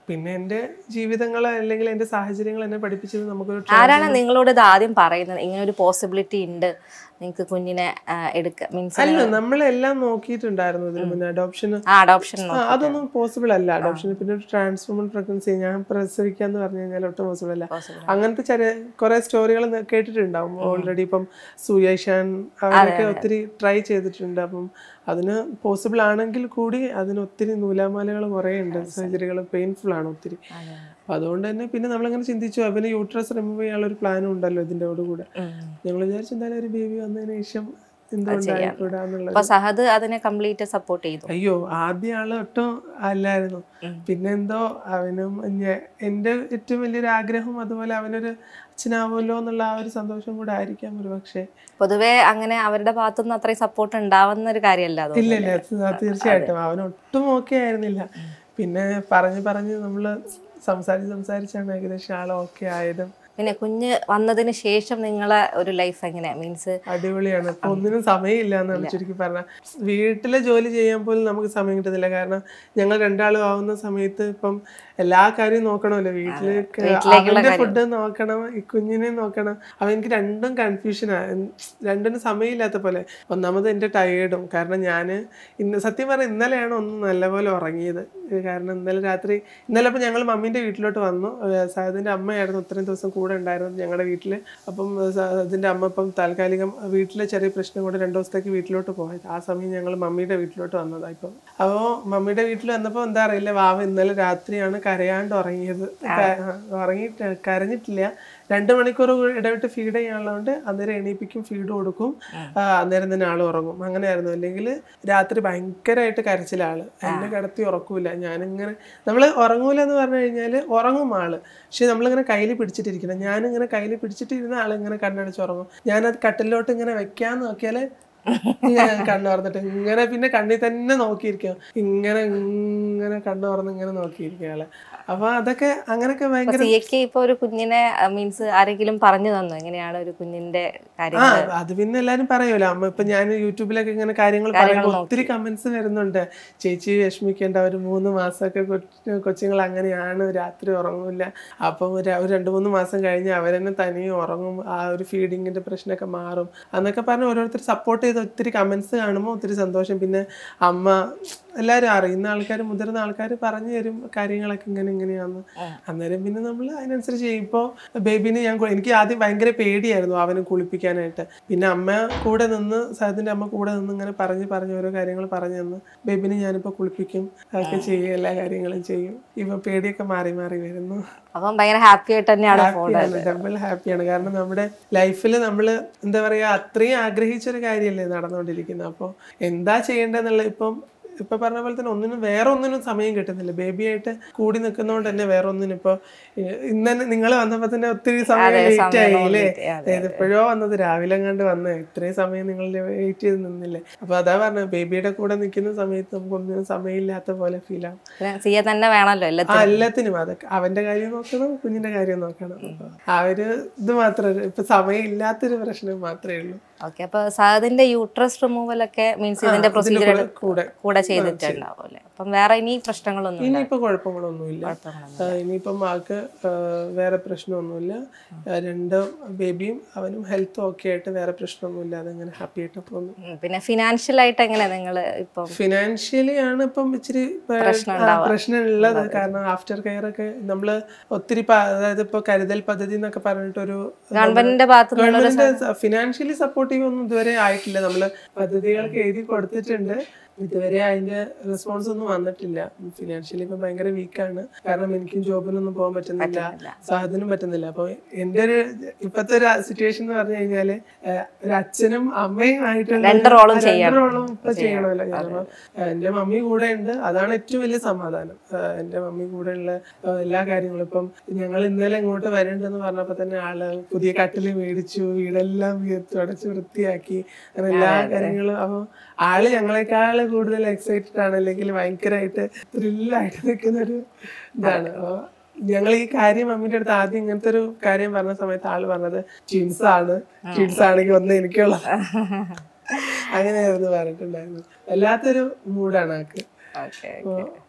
പിന്നെ എൻ്റെ ജീവിതങ്ങൾ അല്ലെങ്കിൽ എൻ്റെ സാഹചര്യങ്ങൾ എന്നെ പഠിപ്പിച്ചത് നമുക്കൊരു ആരാണ് നിങ്ങളോട് ഇത് ആദ്യം പറയുന്നത് ഇങ്ങനെ ഒരു പോസിബിലിറ്റി ഉണ്ട് നിങ്ങൾക്ക് കുഞ്ഞിനെ എടുക്കുക മീൻസ് അല്ല നമ്മളെല്ലാം നോക്കിയിട്ടുണ്ടായിരുന്നു ഇതിന് മുന്നേ അഡോപ്ഷന് ആ അഡോപ്ഷൻ ആ, അതൊന്നും പോസിബിൾ അല്ല അഡോപ്ഷൻ പിന്നെ ഒരു ട്രാൻസ്ഫോമൻ പ്രഗ്നൻസി ഞാൻ പ്രസവിക്കാന്ന് പറഞ്ഞു കഴിഞ്ഞാൽ ഒട്ടും പോസിബിൾ അല്ല അങ്ങനത്തെ ചെറിയ കുറെ സ്റ്റോറികൾ കേട്ടിട്ടുണ്ടാവും ഓൾറെഡി ഇപ്പം സുയേഷാൻ അവരൊക്കെ ഒത്തിരി ട്രൈ ചെയ്തിട്ടുണ്ട് അപ്പം അതിന് പോസിബിൾ ആണെങ്കിൽ കൂടി അതിന് ഒത്തിരി നൂലാമാലകൾ കുറേ ഉണ്ട് സർജറികൾ പെയിൻഫുൾ ആണ് ഒത്തിരി അപ്പൊ അതുകൊണ്ട് തന്നെ പിന്നെ നമ്മളിങ്ങനെ ചിന്തിച്ചു അവന് യൂട്രസ് റിമൂവ് ചെയ്യാനുള്ള ഒരു പ്ലാനും ഉണ്ടല്ലോ ഇതിന്റെ കൂടെ ഞങ്ങൾ വിചാരിച്ചു എന്തായാലും ഒരു ബേബി വന്നതിന് ശേഷം എന്തുകൊണ്ടായിക്കൂടാന്നുള്ളത് അപ്പൊ സഹദ് അതിനെ കംപ്ലീറ്റ് സപ്പോർട്ട് ചെയ്തു അയ്യോ ആദ്യ ആള് ഒട്ടും അല്ലായിരുന്നു പിന്നെന്തോ അവനും ഞ- എന്റെ ഏറ്റവും വലിയൊരു ആഗ്രഹം അതുപോലെ അവനൊരു അച്ഛനാവുമല്ലോ എന്നുള്ള ആ ഒരു സന്തോഷം കൂടെ ആയിരിക്കാം ഒരു പക്ഷേ പൊതുവെ അങ്ങനെ അവരുടെ ഭാഗത്തുനിന്ന് അത്രയും സപ്പോർട്ട് ഉണ്ടാവുന്ന ഒരു കാര്യമല്ല അത് ഇല്ല ഇല്ല അത് അത് തീർച്ചയായിട്ടും അവൻ ഒട്ടും ഓക്കെ ആയിരുന്നില്ല പിന്നെ പറഞ്ഞ് പറഞ്ഞ് നമ്മള് സംസാരിച്ച് സംസാരിച്ചാണ് ഏകദേശം ആൾ ഓക്കെ ആയതും പിന്നെ കുഞ്ഞ് വന്നതിന് ശേഷം നിങ്ങളെ ഒരു ലൈഫ് എങ്ങനെ മീൻസ് അടിപൊളിയാണ് ഇപ്പൊ ഒന്നിനും സമയമില്ല എന്നാണ് ചുരുക്കി പറഞ്ഞ വീട്ടിലെ ജോലി ചെയ്യാൻ പോലും നമുക്ക് സമയം കിട്ടുന്നില്ല കാരണം ഞങ്ങൾ രണ്ടാളും ആവുന്ന സമയത്ത് ഇപ്പം എല്ലാ കാര്യവും നോക്കണമല്ലോ വീട്ടില് അവന്റെ ഫുഡ് നോക്കണം ഈ കുഞ്ഞിനെ നോക്കണം അവൻ എനിക്ക് രണ്ടും കൺഫ്യൂഷനാണ് രണ്ടിനും സമയമില്ലാത്ത പോലെ ഒന്നാമത് എന്റെ ടയേർഡും കാരണം ഞാൻ ഇന്ന് സത്യം പറഞ്ഞാൽ ഇന്നലെയാണ് ഒന്ന് നല്ലപോലെ ഉറങ്ങിയത് കാരണം ഇന്നലെ രാത്രി ഇന്നലെ ഇപ്പം ഞങ്ങൾ മമ്മീൻ്റെ വീട്ടിലോട്ട് വന്നു സായതിൻ്റെ അമ്മയായിരുന്നു ഇത്രയും ദിവസം കൂടെ ഉണ്ടായിരുന്നത് ഞങ്ങളുടെ വീട്ടിൽ അപ്പം അതിൻ്റെ അമ്മ ഇപ്പം താൽക്കാലികം വീട്ടിലെ ചെറിയ പ്രശ്നം കൊണ്ട് രണ്ട് ദിവസത്തേക്ക് വീട്ടിലോട്ട് പോയത് ആ സമയം ഞങ്ങൾ മമ്മിയുടെ വീട്ടിലോട്ട് വന്നതാണ് ഇപ്പം അപ്പോൾ മമ്മിയുടെ വീട്ടിൽ വന്നപ്പോൾ എന്താ അറിയില്ല വാവ ഇന്നലെ രാത്രിയാണ് കരയാണ്ട് ഉറങ്ങിയത് ക- ഉറങ്ങിയിട്ട് കരഞ്ഞിട്ടില്ല രണ്ട് മണിക്കൂർ ഇടവിട്ട് ഫീഡ് ചെയ്യാനുള്ളതുകൊണ്ട് അന്നേരം എണീപ്പിക്കും ഫീഡ് കൊടുക്കും ആ, അന്നേരം തന്നെ ആൾ ഉറങ്ങും അങ്ങനെയായിരുന്നു അല്ലെങ്കിൽ രാത്രി ഭയങ്കരമായിട്ട് കരച്ചിലാള് എന്നെ കിടത്തി ഉറക്കൂല ഞാനിങ്ങനെ നമ്മൾ ഉറങ്ങൂല എന്ന് പറഞ്ഞു കഴിഞ്ഞാൽ ഉറങ്ങും ആള് പക്ഷെ നമ്മളിങ്ങനെ കയ്യിൽ പിടിച്ചിട്ടിരിക്കണം ഞാനിങ്ങനെ കയ്യിൽ പിടിച്ചിട്ടിരുന്ന ആൾ ഇങ്ങനെ കണ്ണടച്ച് ഉറങ്ങും ഞാനത് കട്ടിലോട്ട് ഇങ്ങനെ വെക്കാൻ നോക്കിയാൽ ഇങ്ങനെ കണ്ണു തുറന്നിട്ട് ഇങ്ങനെ പിന്നെ കണ്ണിൽ തന്നെ നോക്കിയിരിക്കും ഇങ്ങനെ ഇങ്ങനെ കണ്ണു തുറന്ന് ഇങ്ങനെ നോക്കിയിരിക്കും ആള് അപ്പൊ അതൊക്കെ അങ്ങനെയൊക്കെ ഭയങ്കര സിയക്ക് ഇപ്പൊ ഒരു കുഞ്ഞിനെ മീൻസ് ആരെങ്കിലും പറഞ്ഞു തന്നു എങ്ങനെയാണ് ഒരു കുഞ്ഞിന്റെ ആ കാര്യങ്ങൾ അത് പിന്നെ എല്ലാരും പറയുമല്ലോ അമ്മ ഇപ്പൊ ഞാൻ യൂട്യൂബിലൊക്കെ ഇങ്ങനെ കാര്യങ്ങൾ പറയുമ്പോൾ ഒത്തിരി കമന്റ്സ് വരുന്നുണ്ട് ചേച്ചി വിഷമിക്കേണ്ട ഒരു മൂന്ന് മാസമൊക്കെ കൊച്ച് കൊച്ചുങ്ങൾ അങ്ങനെയാണ് രാത്രി ഉറങ്ങൂല അപ്പം ഒരു ഒരു രണ്ട് മൂന്ന് മാസം കഴിഞ്ഞ് അവരെന്നെ തനിയെ ഉറങ്ങും ആ ഒരു ഫീഡിങ്ങിന്റെ പ്രശ്നമൊക്കെ മാറും എന്നൊക്കെ പറഞ്ഞ് ഓരോരുത്തർ സപ്പോർട്ട് ചെയ്ത് ഒത്തിരി കമന്റ്സ് കാണുമ്പോൾ ഒത്തിരി സന്തോഷം പിന്നെ അമ്മ എല്ലാവരും അറിയുന്ന ആൾക്കാർ മുതിർന്ന ആൾക്കാർ പറഞ്ഞു തരും കാര്യങ്ങളൊക്കെ ഇങ്ങനെ ഇങ്ങനെയാന്ന് അന്നേരം പിന്നെ നമ്മൾ അതിനനുസരിച്ച് ചെയ്യും ഇപ്പോൾ ബേബിനെ ഞാൻ കു- എനിക്ക് ആദ്യം ഭയങ്കര പേടിയായിരുന്നു അവനെ കുളിപ്പിക്കാനായിട്ട് പിന്നെ അമ്മ കൂടെ നിന്ന് സഹദിന്റെ അമ്മ കൂടെ നിന്ന് ഇങ്ങനെ പറഞ്ഞ് പറഞ്ഞ് ഓരോ കാര്യങ്ങൾ പറഞ്ഞു തന്ന് ബേബിനെ ഞാനിപ്പോൾ കുളിപ്പിക്കും അതൊക്കെ ചെയ്യും എല്ലാ കാര്യങ്ങളും ചെയ്യും ഇപ്പൊ പേടിയൊക്കെ മാറി മാറി വരുന്നു അപ്പം ഭയങ്കര ഹാപ്പി ആയിട്ട് തന്നെയാണ് പോകുന്നത് ഹാപ്പിയാണ് ഡബിൾ ഹാപ്പിയാണ് കാരണം നമ്മുടെ ലൈഫിൽ നമ്മൾ എന്താ പറയാ അത്രയും ആഗ്രഹിച്ചൊരു കാര്യമല്ലേ നടന്നുകൊണ്ടിരിക്കുന്നത് അപ്പോൾ എന്താ ചെയ്യേണ്ടതെന്നുള്ള ഇപ്പം ഇപ്പൊ പറഞ്ഞ പോലെ തന്നെ ഒന്നിനും വേറെ ഒന്നിനും സമയം കിട്ടുന്നില്ല ബേബി ആയിട്ട് കൂടി നിൽക്കുന്നതുകൊണ്ട് തന്നെ വേറെ ഒന്നിനും ഇപ്പൊ ഇന്ന് തന്നെ നിങ്ങൾ വന്നപ്പോ തന്നെ ഒത്തിരി സമയം ലേറ്റ് ആയില്ലേ ഇതിപ്പോഴോ വന്നത് രാവിലെ കണ്ട് വന്ന് ഇത്രയും സമയം നിങ്ങൾ വെയിറ്റ് ചെയ്ത് നിന്നില്ലേ അപ്പൊ അതാ പറഞ്ഞത് ബേബിയുടെ കൂടെ നിൽക്കുന്ന സമയത്ത് നമുക്ക് ഒന്നിനും സമയമില്ലാത്ത പോലെ ഫീൽ ആവും പിന്നെ സിയ തന്നെ വേണമല്ലോ ആ എല്ലാത്തിനും എല്ലാത്തിനും അതൊക്കെ അവന്റെ കാര്യം നോക്കണം കുഞ്ഞിന്റെ കാര്യം നോക്കണം അപ്പൊ ആ ഒരു ഇത് മാത്രമേ ഇപ്പൊ സമയം ഇല്ലാത്തൊരു പ്രശ്നം മാത്രമേ ഉള്ളൂ ഓക്കെ അപ്പൊ സഹദിന്റെ യൂട്രസ് റിമൂവൽ ഒക്കെ മീൻസ് ഇതിന്റെ പ്രൊസീജിയർ കൂടെ- കൂടെ കൂടെ ചെയ്തിട്ടുണ്ടാവും അല്ലേ അപ്പം വേറെ ഇനി പ്രശ്നങ്ങളൊന്നും ഇനിയിപ്പോ കുഴപ്പങ്ങളൊന്നുമില്ല ആ, ഇനിയിപ്പം ആൾക്ക് ആ, വേറെ പ്രശ്നമൊന്നുമില്ല ആ, രണ്ട് ബേബിയും അവനും ഹെൽത്തും ഒക്കെ ആയിട്ട് വേറെ പ്രശ്നമൊന്നുമില്ല അതങ്ങനെ ഹാപ്പി ആയിട്ട് പോകുന്നു ഉം, പിന്നെ ഫിനാൻഷ്യൽ ആയിട്ട് എങ്ങനെ നിങ്ങൾ ഇപ്പം ഫിനാൻഷ്യലി ആണ് ഇപ്പം ഇച്ചിരി ആ, പ്രശ്നം ഉള്ളത് കാരണം ആഫ്റ്റർ കെയർ ഒക്കെ നമ്മള് ഒത്തിരി പ- അതായത് ഇപ്പൊ കരുതൽ പദ്ധതി എന്നൊക്കെ പറഞ്ഞിട്ടൊരു ഗവൺമെന്റിന്റെ ഭാഗത്ത് ഗവൺമെന്റിന്റെ ഫിനാൻഷ്യലി സപ്പോർട്ടീവ് ഒന്നും ഇതുവരെ ആയിട്ടില്ല നമ്മള് പദ്ധതികൾക്ക് എഴുതി കൊടുത്തിട്ടുണ്ട് ഇതുവരെ അതിന്റെ റെസ്പോൺസ് ഒന്നും വന്നിട്ടില്ല ഫിനാൻഷ്യലി ഇപ്പൊ ഭയങ്കര വീക്കാണ് കാരണം എനിക്കും ജോബിനൊന്നും പോകാൻ പറ്റുന്നില്ല സാധനം പറ്റുന്നില്ല അപ്പൊ എന്റെ ഒരു ഇപ്പത്തെ ഒരു സിറ്റുവേഷൻ എന്ന് പറഞ്ഞു കഴിഞ്ഞാല് ഏഹ്, ഒരു അച്ഛനും അമ്മയും ആയിട്ടുള്ള രണ്ട് റോളും ആ, ചെയ്യണം. രണ്ട് റോളും ഇപ്പൊ ചെയ്യണമല്ലോ കാരണം എന്റെ മമ്മി കൂടെ ഉണ്ട് അതാണ് ഏറ്റവും വലിയ സമാധാനം ഏഹ്, എന്റെ മമ്മി കൂടെ ഉള്ള ഏഹ്, എല്ലാ കാര്യങ്ങളും ഇപ്പം ഞങ്ങൾ ഇന്നലെ ഇങ്ങോട്ട് വരണ്ടെന്ന് പറഞ്ഞപ്പോ തന്നെ ആള് പുതിയ കട്ടില് മേടിച്ചു വീടെല്ലാം വൃ- തുടച്ച് വൃത്തിയാക്കി അങ്ങനെ എല്ലാ കാര്യങ്ങളും അപ്പൊ ആള് ഞങ്ങളെക്കാൾ കൂടുതൽ എക്സൈറ്റഡ് ആണ് അല്ലെങ്കിൽ ഭയങ്കരമായിട്ട് ത്രില്ലായിട്ട് നിൽക്കുന്ന ഒരു ഇതാണ് അപ്പൊ ഞങ്ങൾ ഈ കാര്യം മമ്മിന്റെ അടുത്ത് ആദ്യം ഇങ്ങനത്തെ ഒരു കാര്യം പറഞ്ഞ സമയത്ത് ആള് പറഞ്ഞത് ട്വിൻസ് ആണ് ട്വിൻസ് ആണെങ്കിൽ ഒന്ന് എനിക്കുള്ളത് അങ്ങനെയായിരുന്നു പറഞ്ഞിട്ടുണ്ടായിരുന്നത് വല്ലാത്തൊരു മൂഡാണ് ആൾക്ക് ഓക്കെ അപ്പൊ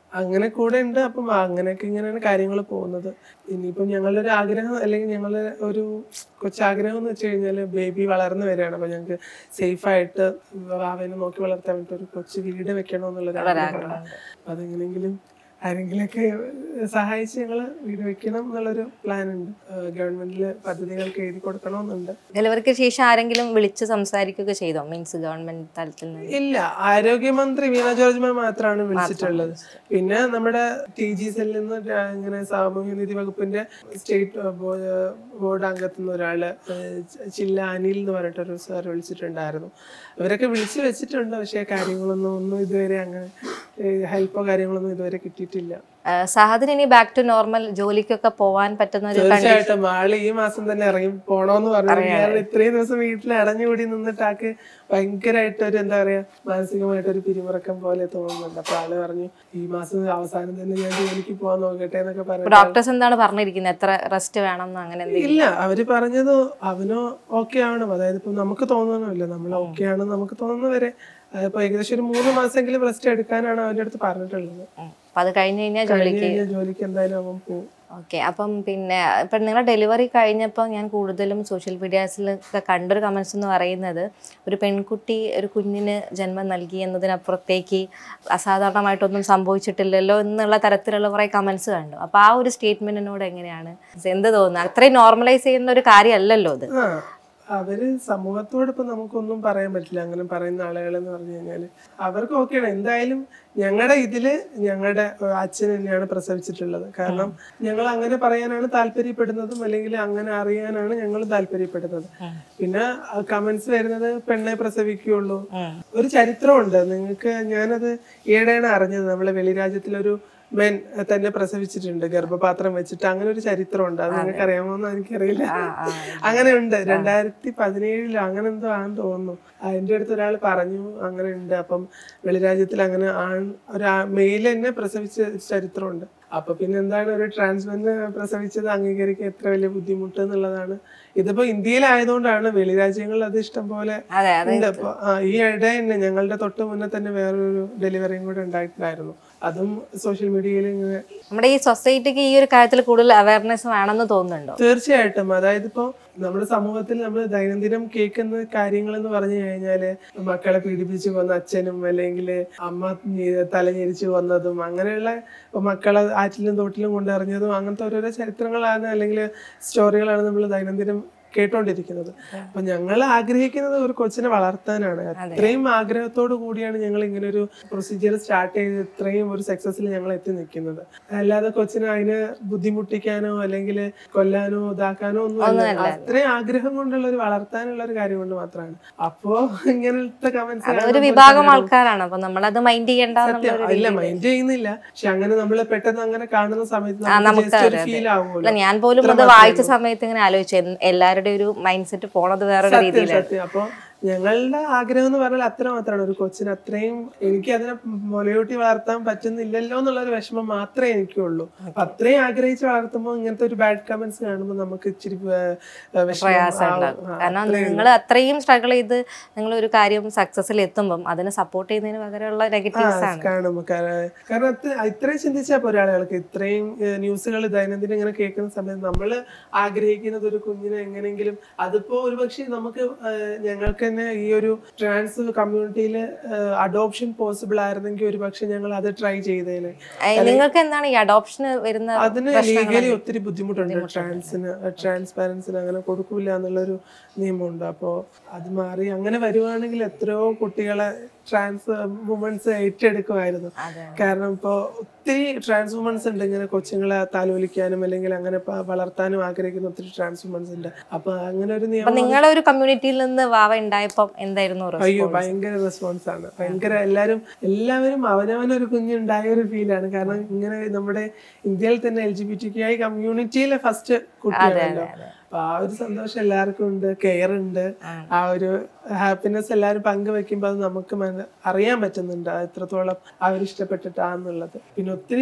അങ്ങനെ കൂടെ ഉണ്ട് അപ്പം അങ്ങനെയൊക്കെ ഇങ്ങനെയാണ് കാര്യങ്ങൾ പോകുന്നത് ഇനിയിപ്പം ഞങ്ങളുടെ ഒരു ആഗ്രഹം അല്ലെങ്കിൽ ഞങ്ങളുടെ ഒരു കൊച്ചാഗ്രഹം എന്ന് വെച്ച് കഴിഞ്ഞാൽ ബേബി വളർന്നു വരികയാണ് അപ്പൊ ഞങ്ങൾക്ക് സേഫ് ആയിട്ട് വാവേനെ നോക്കി വളർത്താൻ വേണ്ടി ഒരു കൊച്ചു വീട് വെക്കണമെന്നുള്ളൊരു ആഗ്രഹമാണ് അപ്പൊ അതെങ്ങനെയെങ്കിലും ആരെങ്കിലൊക്കെ സഹായിച്ച് ഞങ്ങൾ വീട് വെക്കണം എന്നുള്ളൊരു പ്ലാൻ ഉണ്ട് ഗവൺമെന്റില് പദ്ധതികൾക്ക് എഴുതി കൊടുക്കണമെന്നുണ്ട് ഡെലിവറിക്ക് ശേഷം ആരെങ്കിലും വിളിച്ച് സംസാരിക്കുകയൊക്കെ ചെയ്തോ മീൻസ് ഗവൺമെന്റ് തലത്തിൽ നിന്ന് ഇല്ല ആരോഗ്യമന്ത്രി വീണ ജോർജ് മാം മാത്രമാണ് വിളിച്ചിട്ടുള്ളത് പിന്നെ നമ്മുടെ ടി ജി സെല്ലിൽ നിന്ന് ര- ഇങ്ങനെ സാമൂഹ്യ നീതി വകുപ്പിന്റെ സ്റ്റേറ്റ് ബോർഡ് അംഗത്തുനിന്ന് ഒരാള് ഏഹ് ചി- ചില്ല അനിൽ എന്ന് പറഞ്ഞിട്ടൊരു സാർ വിളിച്ചിട്ടുണ്ടായിരുന്നു അവരൊക്കെ വിളിച്ചു വെച്ചിട്ടുണ്ട് പക്ഷേ കാര്യങ്ങളൊന്നും ഒന്നും ഇതുവരെ അങ്ങനെ ഹെൽപ്പോ കാര്യങ്ങളൊന്നും ഇതുവരെ കിട്ടിയിട്ടില്ല ആ, സഹദിന് ഇനി ബാക്ക് ടു നോർമൽ ജോലിക്കൊക്കെ പോവാൻ പറ്റുന്ന ഒരു തീർച്ചയായിട്ടും ആള് ഈ മാസം തന്നെ ഇറങ്ങി പോണോന്ന് പറഞ്ഞു കാരണം ഇത്രയും ദിവസം വീട്ടിൽ അടഞ്ഞുകൂടി നിന്നിട്ട് ആൾക്ക് ഭയങ്കരമായിട്ട് ഒരു എന്താ പറയാ മാനസികമായിട്ട് ഒരു പിരിമുറക്കം പോലെ തോന്നുന്നുണ്ട് അപ്പൊ ആള് പറഞ്ഞു ഈ മാസം അവസാനം തന്നെ ഞാൻ ജോലിക്ക് പോവാൻ നോക്കട്ടെ എന്നൊക്കെ പറഞ്ഞു ഡോക്ടേഴ്സ് എന്താണ് പറഞ്ഞിരിക്കുന്നത് എത്ര റെസ്റ്റ് വേണം എന്ന് അങ്ങനെ എന്തെങ്കിലും ഇല്ല അവര് പറഞ്ഞത് അവനോ ഓക്കെ ആവണം അതായത് ഇപ്പൊ നമുക്ക് തോന്നണമല്ലോ നമ്മൾ ഓക്കെ ആണെന്ന് നമുക്ക് തോന്നുന്നവരെ ഇപ്പൊ ഏകദേശം ഒരു മൂന്ന് മാസമെങ്കിലും റെസ്റ്റ് എടുക്കാനാണ് അവന്റെ അടുത്ത് പറഞ്ഞിട്ടുള്ളത് ഉം. അപ്പൊ അത് കഴിഞ്ഞ് കഴിഞ്ഞാൽ കഴിഞ്ഞ് ജോലിക്ക് കഴിഞ്ഞാൽ ജോലിക്ക് എന്തായാലും അവൻ പോകും ഓക്കെ അപ്പം പിന്നെ ഇപ്പം നിങ്ങളുടെ ഡെലിവറി കഴിഞ്ഞപ്പോൾ ഞാൻ കൂടുതലും സോഷ്യൽ മീഡിയാസിലൊക്കെ കണ്ടൊരു കമൻസ് എന്ന് പറയുന്നത് ഒരു പെൺകുട്ടി ഒരു കുഞ്ഞിന് ജന്മം നൽകി എന്നതിനപ്പുറത്തേക്ക് അസാധാരണമായിട്ടൊന്നും സംഭവിച്ചിട്ടില്ലല്ലോ എന്നുള്ള തരത്തിലുള്ള കുറേ കമൻസ് കണ്ടു അപ്പോൾ ആ ഒരു സ്റ്റേറ്റ്മെന്റിനോട് എങ്ങനെയാണ് എന്ത് തോന്നുന്നത് അത്രയും നോർമലൈസ് ചെയ്യുന്ന ഒരു കാര്യമല്ലല്ലോ ഇത് ആ അവര് സമൂഹത്തോട് ഇപ്പൊ നമുക്കൊന്നും പറയാൻ പറ്റില്ല അങ്ങനെ പറയുന്ന ആളുകൾ എന്ന് പറഞ്ഞു കഴിഞ്ഞാല് അവർക്ക് ഓക്കെയാണ് എന്തായാലും ഞങ്ങളുടെ ഇതില് ഞങ്ങളുടെ അച്ഛൻ തന്നെയാണ് പ്രസവിച്ചിട്ടുള്ളത് കാരണം ഞങ്ങൾ അങ്ങനെ പറയാനാണ് താല്പര്യപ്പെടുന്നതും അല്ലെങ്കിൽ അങ്ങനെ അറിയാനാണ് ഞങ്ങൾ താല്പര്യപ്പെടുന്നത് പിന്നെ കമന്റ്സ് വരുന്നത് പെണ്ണെ പ്രസവിക്കുകയുള്ളൂ ഒരു ചരിത്രമുണ്ട് നിങ്ങൾക്ക് ഞാനത് ഈയിടെയാണ് അറിഞ്ഞത് നമ്മളെ വെളിരാജ്യത്തിലൊരു മെൻ തന്നെ പ്രസവിച്ചിട്ടുണ്ട് ഗർഭപാത്രം വെച്ചിട്ട് അങ്ങനെ ഒരു ചരിത്രമുണ്ട് അത് നിങ്ങൾക്ക് അറിയാമോന്ന് എനിക്കറിയില്ല അങ്ങനെ ഉണ്ട് രണ്ടായിരത്തി പതിനേഴിലോ അങ്ങനെ എന്തോ ആണെന്ന് തോന്നുന്നു അതിന്റെ അടുത്ത് ഒരാൾ പറഞ്ഞു അങ്ങനെ ഉണ്ട് അപ്പം വെളിരാജ്യത്തിൽ അങ്ങനെ ആൺ ഒരു മെയിൽ തന്നെ പ്രസവിച്ച ചരിത്രമുണ്ട് അപ്പൊ പിന്നെ എന്താണ് ഒരു ട്രാൻസ്മെന്റ് പ്രസവിച്ചത് അംഗീകരിക്കാൻ എത്ര വലിയ ബുദ്ധിമുട്ട് എന്നുള്ളതാണ് ഇതിപ്പോ ഇന്ത്യയിലായതുകൊണ്ടാണ് വെളിരാജ്യങ്ങളിൽ അത് ഇഷ്ടം പോലെ അതെ അതെ ഉണ്ട് അപ്പൊ ആ, ഈ ഇടെ തന്നെ ഞങ്ങളുടെ തൊട്ട് മുന്നേ തന്നെ വേറൊരു ഡെലിവറിയും കൂടെ ഉണ്ടായിട്ടുണ്ടായിരുന്നു അതും സോഷ്യൽ മീഡിയയിൽ ഇങ്ങനെ നമ്മുടെ ഈ സൊസൈറ്റിക്ക് ഈ ഒരു കാര്യത്തിൽ കൂടുതൽ അവയർനെസ് വേണമെന്ന് തോന്നുന്നുണ്ടോ തീർച്ചയായിട്ടും അതായത് ഇപ്പോ നമ്മുടെ സമൂഹത്തിൽ നമ്മൾ ദൈനംദിനം കേൾക്കുന്ന കാര്യങ്ങൾ എന്ന് പറഞ്ഞു കഴിഞ്ഞാല് മക്കളെ പീഡിപ്പിച്ചു കൊന്ന അച്ഛനും അല്ലെങ്കിൽ അമ്മ ഞെ- തലഞ്ഞെരിച്ചു കൊന്നതും അങ്ങനെയുള്ള ഇപ്പൊ മക്കളെ ആറ്റിലും തോട്ടിലും കൊണ്ടെറിഞ്ഞതും അങ്ങനത്തെ ഓരോരോ ചരിത്രങ്ങളാണ് അല്ലെങ്കിൽ സ്റ്റോറികളാണ് നമ്മൾ ദൈനംദിനം കേട്ടോണ്ടിരിക്കുന്നത് അപ്പൊ ഞങ്ങൾ ആഗ്രഹിക്കുന്നത് ഒരു കൊച്ചിനെ വളർത്താനാണ് അത്രയും ആഗ്രഹത്തോടു കൂടിയാണ് ഞങ്ങൾ ഇങ്ങനെ ഒരു പ്രൊസീജിയർ സ്റ്റാർട്ട് ചെയ്ത് ഇത്രയും ഒരു സക്സസിൽ ഞങ്ങൾ എത്തി നിൽക്കുന്നത് അല്ലാതെ കൊച്ചിനെ അതിനെ ബുദ്ധിമുട്ടിക്കാനോ അല്ലെങ്കിൽ കൊല്ലാനോ ഇതാക്കാനോ ഒന്നും അല്ല അത്രയും ആഗ്രഹം കൊണ്ടുള്ള ഒരു വളർത്താനുള്ള ഒരു കാര്യം കൊണ്ട് മാത്രമാണ് അപ്പോ ഇങ്ങനത്തെ കമന്റ്സ് ഒരു വിഭാഗം ആൾക്കാരാണ് അപ്പൊ നമ്മളത് മൈൻഡ് ചെയ്യേണ്ട സത്യം ഇല്ല മൈൻഡ് ചെയ്യുന്നില്ല പക്ഷെ അങ്ങനെ നമ്മൾ പെട്ടെന്ന് അങ്ങനെ കാണുന്ന സമയത്ത് നമുക്ക് just ഒരു ഫീൽ അല്ല ആവുമല്ലോ ഞാൻ പോലും അത് വായിച്ച സമയത്ത് ഇങ്ങനെ ആലോചിച്ചു എൻ- എല്ലാവരുടെയും ഒരു മൈൻഡ് സെറ്റ് പോണത് വേറൊരു സത്യം രീതിയിലാണ് സത്യം അപ്പൊ ഞങ്ങളുടെ ആഗ്രഹം എന്ന് പറഞ്ഞാൽ അത്ര മാത്രമാണ് ഒരു കൊച്ചിന് അത്രയും എനിക്ക് അതിനെ മുലയൂട്ടി വളർത്താൻ പറ്റുന്നില്ലല്ലോ എന്നുള്ള ഒരു വിഷമം മാത്രമേ എനിക്കുള്ളൂ അപ്പൊ അത്രയും ആഗ്രഹിച്ച് വളർത്തുമ്പോൾ ഇങ്ങനത്തെ ഒരു ബാഡ് കമന്റ്സ് കാണുമ്പോൾ നമുക്ക് ഇച്ചിരി ഏർ, ഏർ, വിഷമം പ്രയാസം ആവും. ഉണ്ടാകും ആ, കാരണം അത്രേ നിങ്ങൾ അത്രയും സ്ട്രഗിൾ ചെയ്ത് നിങ്ങൾ ഒരു കാര്യം സക്സസിൽ എത്തുമ്പം അതിനെ സപ്പോർട്ട് ചെയ്യുന്നതിന് പകരമുള്ള നെഗറ്റീവ്സ് ആണ് കാണും കാരണം കാരണം അത് ഇത്രയും ചിന്തിച്ചാൽ പോരാ ആളുകൾക്ക് ഇത്രയും ന്യൂസുകൾ ദൈനംദിനം ഇങ്ങനെ കേൾക്കുന്ന സമയത്ത് നമ്മൾ ആഗ്രഹിക്കുന്നത് ഒരു കുഞ്ഞിനെ എങ്ങനെയെങ്കിലും അതിപ്പോ ഒരുപക്ഷെ നമുക്ക് ഏഹ്, ഞങ്ങൾക്ക് തന്നെ ഈ ഒരു ട്രാൻസ് കമ്മ്യൂണിറ്റിയിൽ അഡോപ്ഷൻ പോസിബിൾ ആയിരുന്നെങ്കിൽ ഒരുപക്ഷെ ഞങ്ങൾ അത് ട്രൈ ചെയ്തേനെ ഏ, നിങ്ങൾക്ക് എന്താണ് ഈ അഡോപ്ഷന് വരുന്ന അതിന് ലീഗലി ഒത്തിരി ബുദ്ധിമുട്ടുണ്ട് ട്രാൻസിന് ട്രാൻസ് പാരൻസിന് അങ്ങനെ കൊടുക്കൂല എന്നുള്ളൊരു നിയമമുണ്ട് അപ്പോൾ അത് മാറി അങ്ങനെ വരുവാണെങ്കിൽ എത്രയോ കുട്ടികളെ ട്രാൻസ് വുമൻസ് ഏറ്റെടുക്കുമായിരുന്നു അതെ. കാരണം ഇപ്പോൾ ഒത്തിരി ട്രാൻസ് വുമൻസ് ഉണ്ട് ഇങ്ങനെ കൊച്ചുങ്ങളെ താലോലിക്കാനും അല്ലെങ്കിൽ അങ്ങനെ പ- വളർത്താനും ആഗ്രഹിക്കുന്ന ഒത്തിരി ട്രാൻസ് വുമൻസ് ഉണ്ട് അപ്പൊ അങ്ങനെ ഒരു അപ്പൊ നിയമം നിങ്ങളുടെ ഒരു കമ്മ്യൂണിറ്റിയിൽ നിന്ന് വാവ ഉണ്ടായപ്പം എന്തായിരുന്നു അയ്യോ response? ഭയങ്കര റെസ്പോൺസ് ആണ് ഭയങ്കര എല്ലാരും എല്ലാവരും അവനവനൊരു കുഞ്ഞുണ്ടായ ഒരു ഫീലാണ് കാരണം ഇങ്ങനെ നമ്മുടെ ഇന്ത്യയിൽ തന്നെ എൽ ജി ബി ടി ആയി കമ്മ്യൂണിറ്റിയിലെ ഫസ്റ്റ് കുട്ടിയാണല്ലോ അപ്പൊ ആ ഒരു സന്തോഷം എല്ലാവർക്കും ഉണ്ട് കെയർ ഉണ്ട് ആ ഒരു ഹാപ്പിനെസ് എല്ലാവരും പങ്കുവെക്കുമ്പോ അത് നമുക്ക് മന- അറിയാൻ പറ്റുന്നുണ്ട് അത് എത്രത്തോളം അവർ ഇഷ്ടപ്പെട്ടിട്ടാന്നുള്ളത് പിന്നെ ഒത്തിരി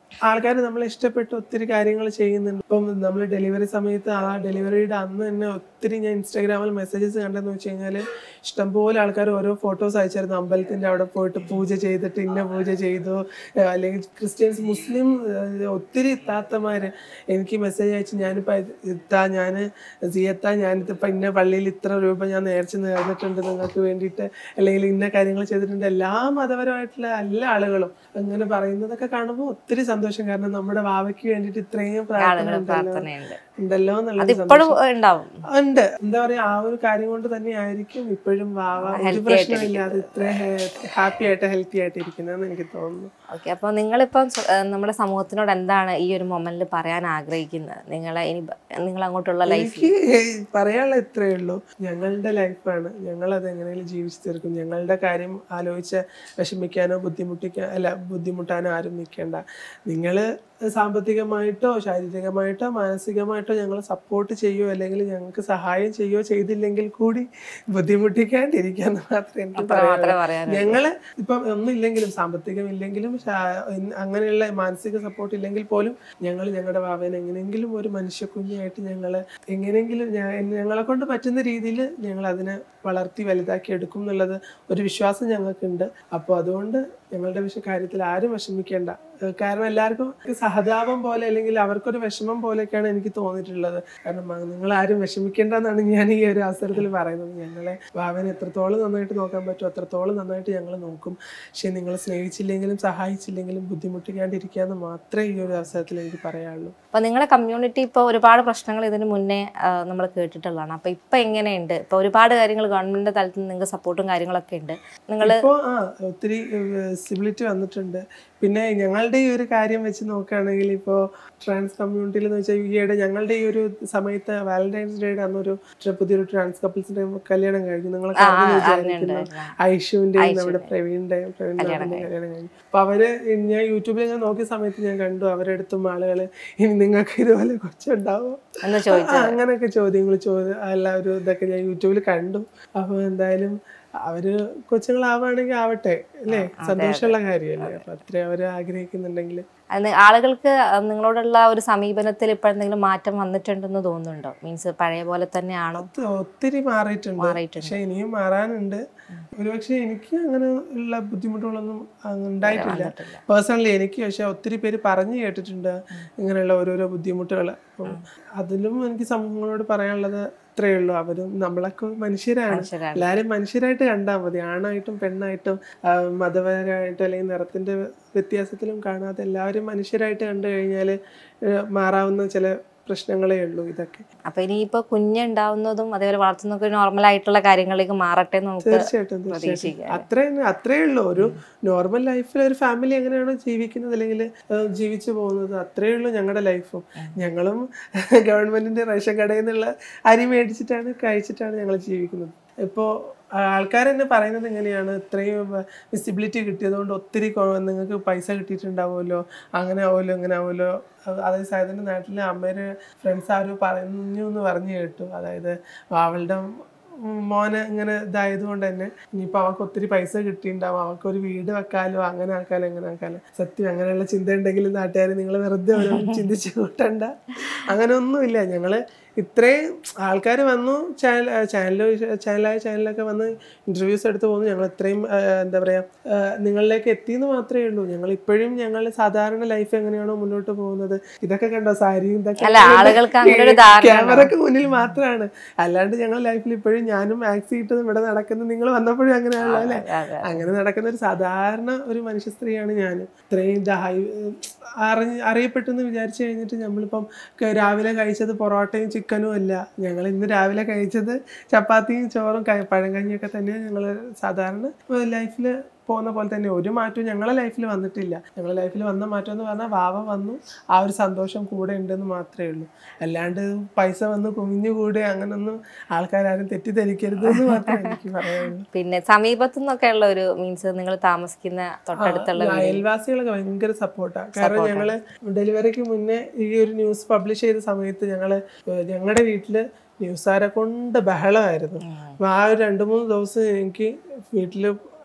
ആൾക്കാർ നമ്മളെ ഇഷ്ടപ്പെട്ട് ഒത്തിരി കാര്യങ്ങൾ ചെയ്യുന്നുണ്ട് ഇപ്പം നമ്മൾ ഡെലിവറി സമയത്ത് ആ ഡെലിവറിയുടെ അന്ന് തന്നെ ഒത്തിരി ഞാൻ ഇൻസ്റ്റാഗ്രാമിൽ മെസ്സേജസ് കണ്ടെന്ന് വെച്ച് കഴിഞ്ഞാൽ ഇഷ്ടംപോലെ ആൾക്കാർ ഓരോ ഫോട്ടോസ് അയച്ചായിരുന്നു അമ്പലത്തിന്റെ അവിടെ പോയിട്ട് പൂജ ചെയ്തിട്ട് ഇന്ന പൂജ ചെയ്തു ഏഹ് അല്ലെങ്കിൽ ക്രിസ്ത്യൻസ് മുസ്ലിം ഏഹ് ഒത്തിരി താത്തമാര് എനിക്ക് മെസ്സേജ് അയച്ച് ഞാനിപ്പോ ഇത്താ ഞാൻ സിയത്താ ഞാനിതിപ്പോ ഇന്ന പള്ളിയിൽ ഇത്ര രൂപ ഞാൻ നേർച്ച നേർന്നിട്ടുണ്ട് നിങ്ങൾക്ക് വേണ്ടിയിട്ട് അല്ലെങ്കിൽ ഇന്ന കാര്യങ്ങൾ ചെയ്തിട്ടുണ്ട് എല്ലാ മതപരമായിട്ടുള്ള എല്ലാ ആളുകളും അങ്ങനെ പറയുന്നതൊക്കെ കാണുമ്പോൾ ഒത്തിരി സന്തോഷം കാരണം നമ്മുടെ വാവയ്ക്ക് വേണ്ടിയിട്ട് ഇത്രയും പ്രാർത്ഥന ആളുകൾ ഉണ്ടല്ലോ പ്രാർത്ഥനയുണ്ട് ഉണ്ടല്ലോ എന്നുള്ളത് അതിപ്പോഴും ഉണ്ടാവും ഉണ്ട് എന്താ പറയാ ആ ഒരു കാര്യം കൊണ്ട് തന്നെ ആയിരിക്കും ഇപ്പോഴും വാവ ഒരു പ്രശ്നമില്ലാതെ ഇത്ര ഹാപ്പി ആയിട്ട് ഹെൽത്തി ആയിട്ട് ഇരിക്കുന്നതെന്ന് എനിക്ക് തോന്നുന്നു ഓക്കെ അപ്പോൾ നിങ്ങളിപ്പം സ- ഏഹ് നമ്മുടെ സമൂഹത്തിനോട് എന്താണ് ഈ ഒരു മൊമെന്റിൽ പറയാൻ ആഗ്രഹിക്കുന്നത് നിങ്ങളെ ഇനി ബ- നിങ്ങൾ അങ്ങോട്ടുള്ള ലൈഫ് എനിക്ക് പറയാനുള്ള ഇത്രയേ ഉള്ളൂ ഞങ്ങളുടെ ലൈഫാണ് ഞങ്ങൾ അത് എങ്ങനെയും ജീവിച്ചു തീർക്കും ഞങ്ങളുടെ കാര്യം ആലോചിച്ച് വിഷമിക്കാനോ ബുദ്ധിമുട്ടിക്കാ അല്ല ബുദ്ധിമുട്ടാനോ ആരും നിൽക്കേണ്ട നിങ്ങൾ സാമ്പത്തികമായിട്ടോ ശാരീരികമായിട്ടോ മാനസികമായിട്ടോ ഞങ്ങൾ സപ്പോർട്ട് ചെയ്യുമോ അല്ലെങ്കിൽ ഞങ്ങൾക്ക് സഹായം ചെയ്യുകയോ ചെയ്തില്ലെങ്കിൽ കൂടി ബുദ്ധിമുട്ടിക്കാണ്ടിരിക്കാന്ന് മാത്രമേ എനിക്ക് പറയാനുള്ളൂ മാത്രമേ പറയാൻ ഞങ്ങള് ഇപ്പം ഒന്നും ഇല്ലെങ്കിലും സാമ്പത്തികം ഇല്ലെങ്കിലും ശാ- ഇൻ- അങ്ങനെയുള്ള മാനസിക സപ്പോർട്ട് ഇല്ലെങ്കിൽ പോലും ഞങ്ങൾ ഞങ്ങളുടെ ഭാവേനെ എങ്ങനെയെങ്കിലും ഒരു മനുഷ്യ കുഞ്ഞായിട്ട് ഞങ്ങൾ എങ്ങനെയെങ്കിലും ഞ- ഞങ്ങളെ കൊണ്ട് പറ്റുന്ന രീതിയിൽ ഞങ്ങൾ അതിനെ വളർത്തി വലുതാക്കി എടുക്കും എന്നുള്ളത് ഒരു വിശ്വാസം ഞങ്ങൾക്കുണ്ട് അപ്പോൾ അതുകൊണ്ട് ഞങ്ങളുടെ വിഷ കാര്യത്തിൽ ആരും വിഷമിക്കേണ്ട ഏഹ് കാരണം എല്ലാവർക്കും സഹതാപം പോലെ അല്ലെങ്കിൽ അവർക്കൊരു വിഷമം പോലെയൊക്കെയാണ് എനിക്ക് തോന്നിയിട്ടുള്ളത് കാരണം നിങ്ങൾ ആരും വിഷമിക്കേണ്ടെന്നാണ് ഞാൻ ഈ ഒരു അവസരത്തിൽ പറയുന്നത് ഞങ്ങളെ ഭാവനെ എത്രത്തോളം നന്നായിട്ട് നോക്കാൻ പറ്റുമോ അത്രത്തോളം നന്നായിട്ട് ഞങ്ങൾ നോക്കും പക്ഷെ നിങ്ങൾ സ്നേഹിച്ചില്ലെങ്കിലും സഹായിച്ചില്ലെങ്കിലും ബുദ്ധിമുട്ടിക്കാണ്ടിരിക്കുക എന്ന് മാത്രമേ ഈ ഒരു അവസരത്തിൽ എനിക്ക് പറയാനുള്ളൂ അപ്പോൾ നിങ്ങളുടെ കമ്മ്യൂണിറ്റി ഇപ്പോൾ ഒരുപാട് പ്രശ്നങ്ങൾ ഇതിന് മുന്നേ നമ്മൾ കേട്ടിട്ടുള്ളതാണ് അപ്പോൾ ഇപ്പം എങ്ങനെയുണ്ട് ഇപ്പോൾ ഒരുപാട് കാര്യങ്ങൾ ഗവൺമെൻറ് തലത്തിൽ നിന്ന് നിങ്ങൾക്ക് സപ്പോർട്ടും കാര്യങ്ങളൊക്കെ ഉണ്ട് നിങ്ങൾ ഇപ്പോ ആ ഒത്തിരി സിബിലിറ്റി വന്നിട്ടുണ്ട് പിന്നെ ഞങ്ങളുടെ ഈ ഒരു കാര്യം വെച്ച് നോക്കുകയാണെങ്കിൽ ഇപ്പോൾ ട്രാൻസ് കമ്മ്യൂണിറ്റിയിൽ എന്ന് വെച്ചാൽ ഈയിടെ ഞങ്ങളുടെ ഈ ഒരു സമയത്ത് വാലന്റൈൻസ് ഡേയുടെ അന്നൊരു ട്ര- പുതിയൊരു ട്രാൻസ് കപ്പിൾസിന്റെ കല്യാണം കഴിഞ്ഞു നിങ്ങളൊക്കെ അറിഞ്ഞു വിചാരിക്കുന്നു ഐഷുവിന്റെയും നമ്മുടെ പ്രവീണിന്റെയും പ്രവീൺ നാഥിന്റെയും കല്യാണം കഴിഞ്ഞു അപ്പൊ അവര് ഞാൻ യൂട്യൂബിൽ ഞാൻ നോക്കിയ സമയത്ത് ഞാൻ കണ്ടു അവരുടെ അടുത്തും ആളുകള് ഇനി നിങ്ങൾക്ക് ഇതുപോലെ കൊച്ചുണ്ടാവോ എന്ന് ചോദിച്ചു ആ, അങ്ങനെയൊക്കെ ചോദ്യങ്ങൾ ചോദ്യം എല്ലാവരും ഇതൊക്കെ ഞാൻ യൂട്യൂബിൽ കണ്ടു അപ്പൊ എന്തായാലും അവര് കൊച്ചുങ്ങളാവുകയാണെങ്കിൽ ആവട്ടെ അല്ലേ സന്തോഷമുള്ള കാര്യമല്ലേ അപ്പൊ അത്രയും അവര് ആഗ്രഹിക്കുന്നുണ്ടെങ്കിൽ അത് ആളുകൾക്ക് നിങ്ങളോടുള്ള ഒരു സമീപനത്തിൽ ഇപ്പോൾ എന്തെങ്കിലും മാറ്റം വന്നിട്ടുണ്ടെന്ന് തോന്നുന്നുണ്ടോ മീൻസ് പഴയ പോലെ തന്നെയാണോ ഒത്തിരി മാറിയിട്ടുണ്ട് മാറിയിട്ടുണ്ട് പക്ഷെ ഇനിയും മാറാനുണ്ട് ഒരുപക്ഷെ എനിക്ക് അങ്ങനെ ഉള്ള ബുദ്ധിമുട്ടുകളൊന്നും അങ്ങ് ഉണ്ടായിട്ടില്ല വന്നിട്ടില്ല. പേഴ്സണലി എനിക്ക് പക്ഷെ ഒത്തിരി പേര് പറഞ്ഞു കേട്ടിട്ടുണ്ട് ഇങ്ങനെയുള്ള ഓരോരോ ബുദ്ധിമുട്ടുകൾ അപ്പം അതിലും എനിക്ക് സമൂഹങ്ങളോട് പറയാനുള്ളത് ഇത്രയേ ഉള്ളൂ അവരും നമ്മളൊക്കെ മനുഷ്യരാണ് മനുഷ്യരാണ്. എല്ലാവരും മനുഷ്യരായിട്ട് കണ്ടാൽ മതി ആണായിട്ടും പെണ്ണായിട്ടും ആ, മതപരമായിട്ടും അല്ലെങ്കിൽ നിറത്തിന്റെ വ്യത്യാസത്തിലും കാണാതെ എല്ലാവരും മനുഷ്യരായിട്ട് കണ്ടു കഴിഞ്ഞാൽ മാറാവുന്ന ചില പ്രശ്നങ്ങളേ ഉള്ളൂ ഇതൊക്കെ അപ്പൊ ഇനിയിപ്പോ കുഞ്ഞുണ്ടാവുന്നതും അതേപോലെ വളർത്തുന്നതൊക്കെ നോർമൽ ആയിട്ടുള്ള കാര്യങ്ങളിലേക്ക് മാറട്ടെ എന്ന് നമുക്ക് തീർച്ചയായിട്ടും തീർച്ചയായിട്ടും പ്രതീക്ഷിക്കാം അത്രേ അത്രേ ഉള്ളൂ ഒരു നോർമൽ ലൈഫിൽ ഒരു ഫാമിലി എങ്ങനെയാണോ ജീവിക്കുന്നത് അല്ലെങ്കിൽ ഏഹ്, ജീവിച്ചു പോകുന്നത് അത്രേ ഉള്ളൂ ഞങ്ങളുടെ ലൈഫും ഞങ്ങളും ഗവൺമെന്റിന്റെ റേഷൻ കടയിൽ നിന്നുള്ള അരി മേടിച്ചിട്ടാണ് കഴിച്ചിട്ടാണ് ഞങ്ങൾ ജീവിക്കുന്നത് ഇപ്പോൾ ആൾക്കാർ തന്നെ പറയുന്നത് എങ്ങനെയാണ് ഇത്രയും വിസിബിലിറ്റി കിട്ടിയതുകൊണ്ട് ഒത്തിരി കൊ- നിങ്ങൾക്ക് പൈസ കിട്ടിയിട്ടുണ്ടാവുമല്ലോ അങ്ങനെ ആവുമല്ലോ ഇങ്ങനെ ആവുമല്ലോ അത് അതായത് സായതിൻ്റെ നാട്ടിലെ അമ്മേരെ ഫ്രണ്ട്സ് ആരും പറഞ്ഞു എന്ന് പറഞ്ഞു കേട്ടു അതായത് അവളുടെ ഉം മോനെ ഇങ്ങനെ ഇതായതുകൊണ്ട് തന്നെ ഇനിയിപ്പോൾ അവൾക്ക് ഒത്തിരി പൈസ കിട്ടിയിട്ടുണ്ടാവും അവൾക്ക് ഒരു വീട് വെക്കാലോ അങ്ങനെ ആക്കാലോ ഇങ്ങനെ ആക്കാലോ സത്യം അങ്ങനെയുള്ള ചിന്ത ഉണ്ടെങ്കിൽ നാട്ടുകാർ നിങ്ങൾ വെറുതെ ഓരോന്നും ചിന്തിച്ച് കൂട്ടണ്ട അങ്ങനെ ഒന്നുമില്ല ഞങ്ങള് ഇത്രയും ആൾക്കാർ വന്നു ചാനൽ ചാനൽ ചാനലായ ചാനലൊക്കെ വന്ന് ഇൻ്റർവ്യൂസ് എടുത്ത് പോകുന്നു ഞങ്ങൾ ഇത്രയും ആ, എന്താ പറയുക നിങ്ങളിലേക്ക് എത്തിയെന്ന് മാത്രമേ ഉള്ളൂ ഞങ്ങൾ ഇപ്പോഴും ഞങ്ങൾ സാധാരണ ലൈഫ് എങ്ങനെയാണോ മുന്നോട്ട് പോകുന്നത് ഇതൊക്കെ കണ്ടോ സാരിയും ഇതൊക്കെ അല്ല, ആളുകൾക്ക് അങ്ങനെ ഒരു ധാരണ ക്യാമറക്ക് മുന്നിൽ മാത്രമാണ് അല്ലാണ്ട് ഞങ്ങൾ ലൈഫിൽ ഇപ്പോഴും ഞാനും മാക്സി ഇട്ടതും ഇവിടെ നടക്കുന്നത് നിങ്ങൾ വന്നപ്പോഴും അങ്ങനെയാണല്ലോ അല്ലേ അതെ. അങ്ങനെ നടക്കുന്ന ഒരു സാധാരണ ഒരു മനുഷ്യ സ്ത്രീയാണ് ഞാൻ ഇത്രയും ദാഹി അറിഞ്ഞ് അറിയപ്പെട്ടെന്ന് വിചാരിച്ചു കഴിഞ്ഞിട്ട് നമ്മളിപ്പം ക- രാവിലെ കഴിച്ചത് പൊറോട്ടയും ചിക്കനും അല്ല ഞങ്ങൾ ഇന്ന് രാവിലെ കഴിച്ചത് ചപ്പാത്തിയും ചോറും ക- പഴങ്കഞ്ഞിയൊക്കെ തന്നെയാണ് ഞങ്ങൾ സാധാരണ ലൈഫിൽ പോകുന്ന പോലെ തന്നെ ഒരു മാറ്റവും ഞങ്ങളെ ലൈഫിൽ വന്നിട്ടില്ല ഞങ്ങളെ ലൈഫിൽ വന്ന മാറ്റം എന്ന് പറഞ്ഞാൽ വാവ വന്നു ആ ഒരു സന്തോഷം കൂടെ ഉണ്ടെന്ന് മാത്രമേ ഉള്ളൂ അല്ലാണ്ട് പൈസ വന്ന് കുമിഞ്ഞു കൂടെ അങ്ങനൊന്നും ആൾക്കാരും തെറ്റിദ്ധരിക്കരുത് എന്ന് മാത്രമേ എനിക്ക് പറയാനുള്ളൂ പിന്നെ സമീപത്തു നിന്നൊക്കെ ഉള്ള ഒരു മീൻസ് നിങ്ങൾ താമസിക്കുന്ന തൊട്ടടുത്തുള്ള ആ, അയൽവാസികളൊക്കെ ഭയങ്കര സപ്പോർട്ടാണ് കാരണം ഞങ്ങള് ഡെലിവറിക്ക് മുന്നേ ഈ ഒരു ന്യൂസ് പബ്ലിഷ് ചെയ്ത സമയത്ത് ഞങ്ങള് ഞങ്ങളുടെ വീട്ടില് ന്യൂസുകാരെ കൊണ്ട് ബഹളമായിരുന്നു അപ്പൊ ആ ഒരു രണ്ട് മൂന്ന് ദിവസം എനിക്ക് വീട്ടില്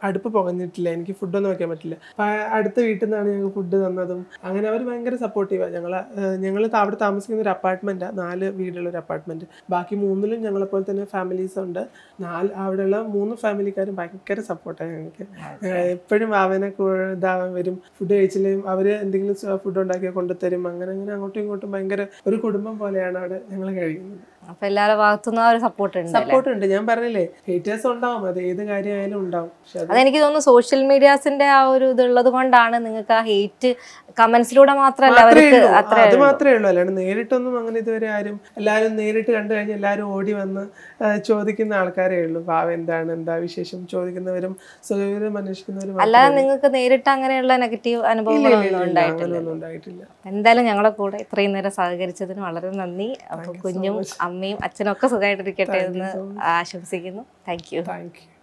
അടുപ്പ് പുകഞ്ഞിട്ടില്ല എനിക്ക് ഫുഡൊന്നും വെക്കാൻ പറ്റില്ല അപ്പൊ ആ അടുത്ത വീട്ടിൽ നിന്നാണ് ഞങ്ങൾക്ക് ഫുഡ് തന്നതും അങ്ങനെ അവർ ഭയങ്കര സപ്പോർട്ടീവാണ് ഞങ്ങൾ ഞങ്ങൾ അവിടെ താമസിക്കുന്ന ഒരു അപ്പാർട്ട്മെൻറ്റാണ് നാല് വീടുള്ള ഒരു അപ്പാർട്ട്മെൻറ്റ് ബാക്കി മൂന്നിലും ഞങ്ങളെപ്പോലെ തന്നെ ഫാമിലീസ് ഉണ്ട് നാല് അവിടെയുള്ള മൂന്ന് ഫാമിലിക്കാരും ഭയങ്കര സപ്പോർട്ടാണ് ഞങ്ങൾക്ക് എപ്പോഴും വാവനെ ഇതാവാൻ വരും ഫുഡ് കഴിച്ചില്ലെങ്കിൽ അവർ എന്തെങ്കിലും ഫുഡ് ഉണ്ടാക്കി കൊണ്ടുതരും അങ്ങനെ അങ്ങനെ അങ്ങോട്ടും ഇങ്ങോട്ടും ഭയങ്കര ഒരു കുടുംബം പോലെയാണ് അവിടെ ഞങ്ങൾ കഴിയുന്നത് അപ്പൊ എല്ലാവരുടെ ഭാഗത്തുനിന്നും ആ ഒരു സപ്പോർട്ട് ഉണ്ട് സപ്പോർട്ട് ഉണ്ട് ഞാൻ പറഞ്ഞില്ലേ ഹേറ്റേഴ്സ് ഉണ്ടാവും അത് ഏത് കാര്യമായാലും ഉണ്ടാവും പക്ഷെ അത് അതെനിക്ക് തോന്നുന്നു സോഷ്യൽ മീഡിയാസിന്റെ ആ ഒരു ഇതുള്ളത് കൊണ്ടാണ് നിങ്ങൾക്ക് ആ ഹെയ്റ്റ് കമന്റ്സിലൂടെ മാത്രമല്ല മാത്രമേ അവർക്ക് ഉള്ളൂ. അത്ര അത് മാത്രമേ ഉള്ളൂ അല്ലാണ്ട് നേരിട്ടൊന്നും അങ്ങനെ ഇതുവരെ ആരും എല്ലാവരും നേരിട്ട് കണ്ടു കഴിഞ്ഞാൽ എല്ലാവരും ഓടി വന്ന് ആ, ചോദിക്കുന്ന ആൾക്കാരേ ഉള്ളൂ ഭാവ എന്താണ് എന്താ വിശേഷം ചോദിക്കുന്നവരും സുഖവിവരം അന്വേഷിക്കുന്നവരും മാത്രമേ അല്ലാതെ ഉള്ളൂ. നിങ്ങൾക്ക് നേരിട്ട് അങ്ങനെയുള്ള നെഗറ്റീവ് ഇല്ല, ഇല്ല, അനുഭവങ്ങളൊന്നും ഇല്ല, ഉണ്ടായിട്ടില്ല അങ്ങനെയൊന്നും ഉണ്ടായിട്ടില്ല എന്തായാലും ഞങ്ങളുടെ കൂടെ ഇത്രയും നേരം സഹകരിച്ചതിന് വളരെ നന്ദി അപ്പൊ കുഞ്ഞും അമ്മയും അച്ഛനും ഒക്കെ സുഖമായിട്ടിരിക്കട്ടെ എന്ന് ആശംസിക്കുന്നു താങ്ക് യു താങ്ക് യു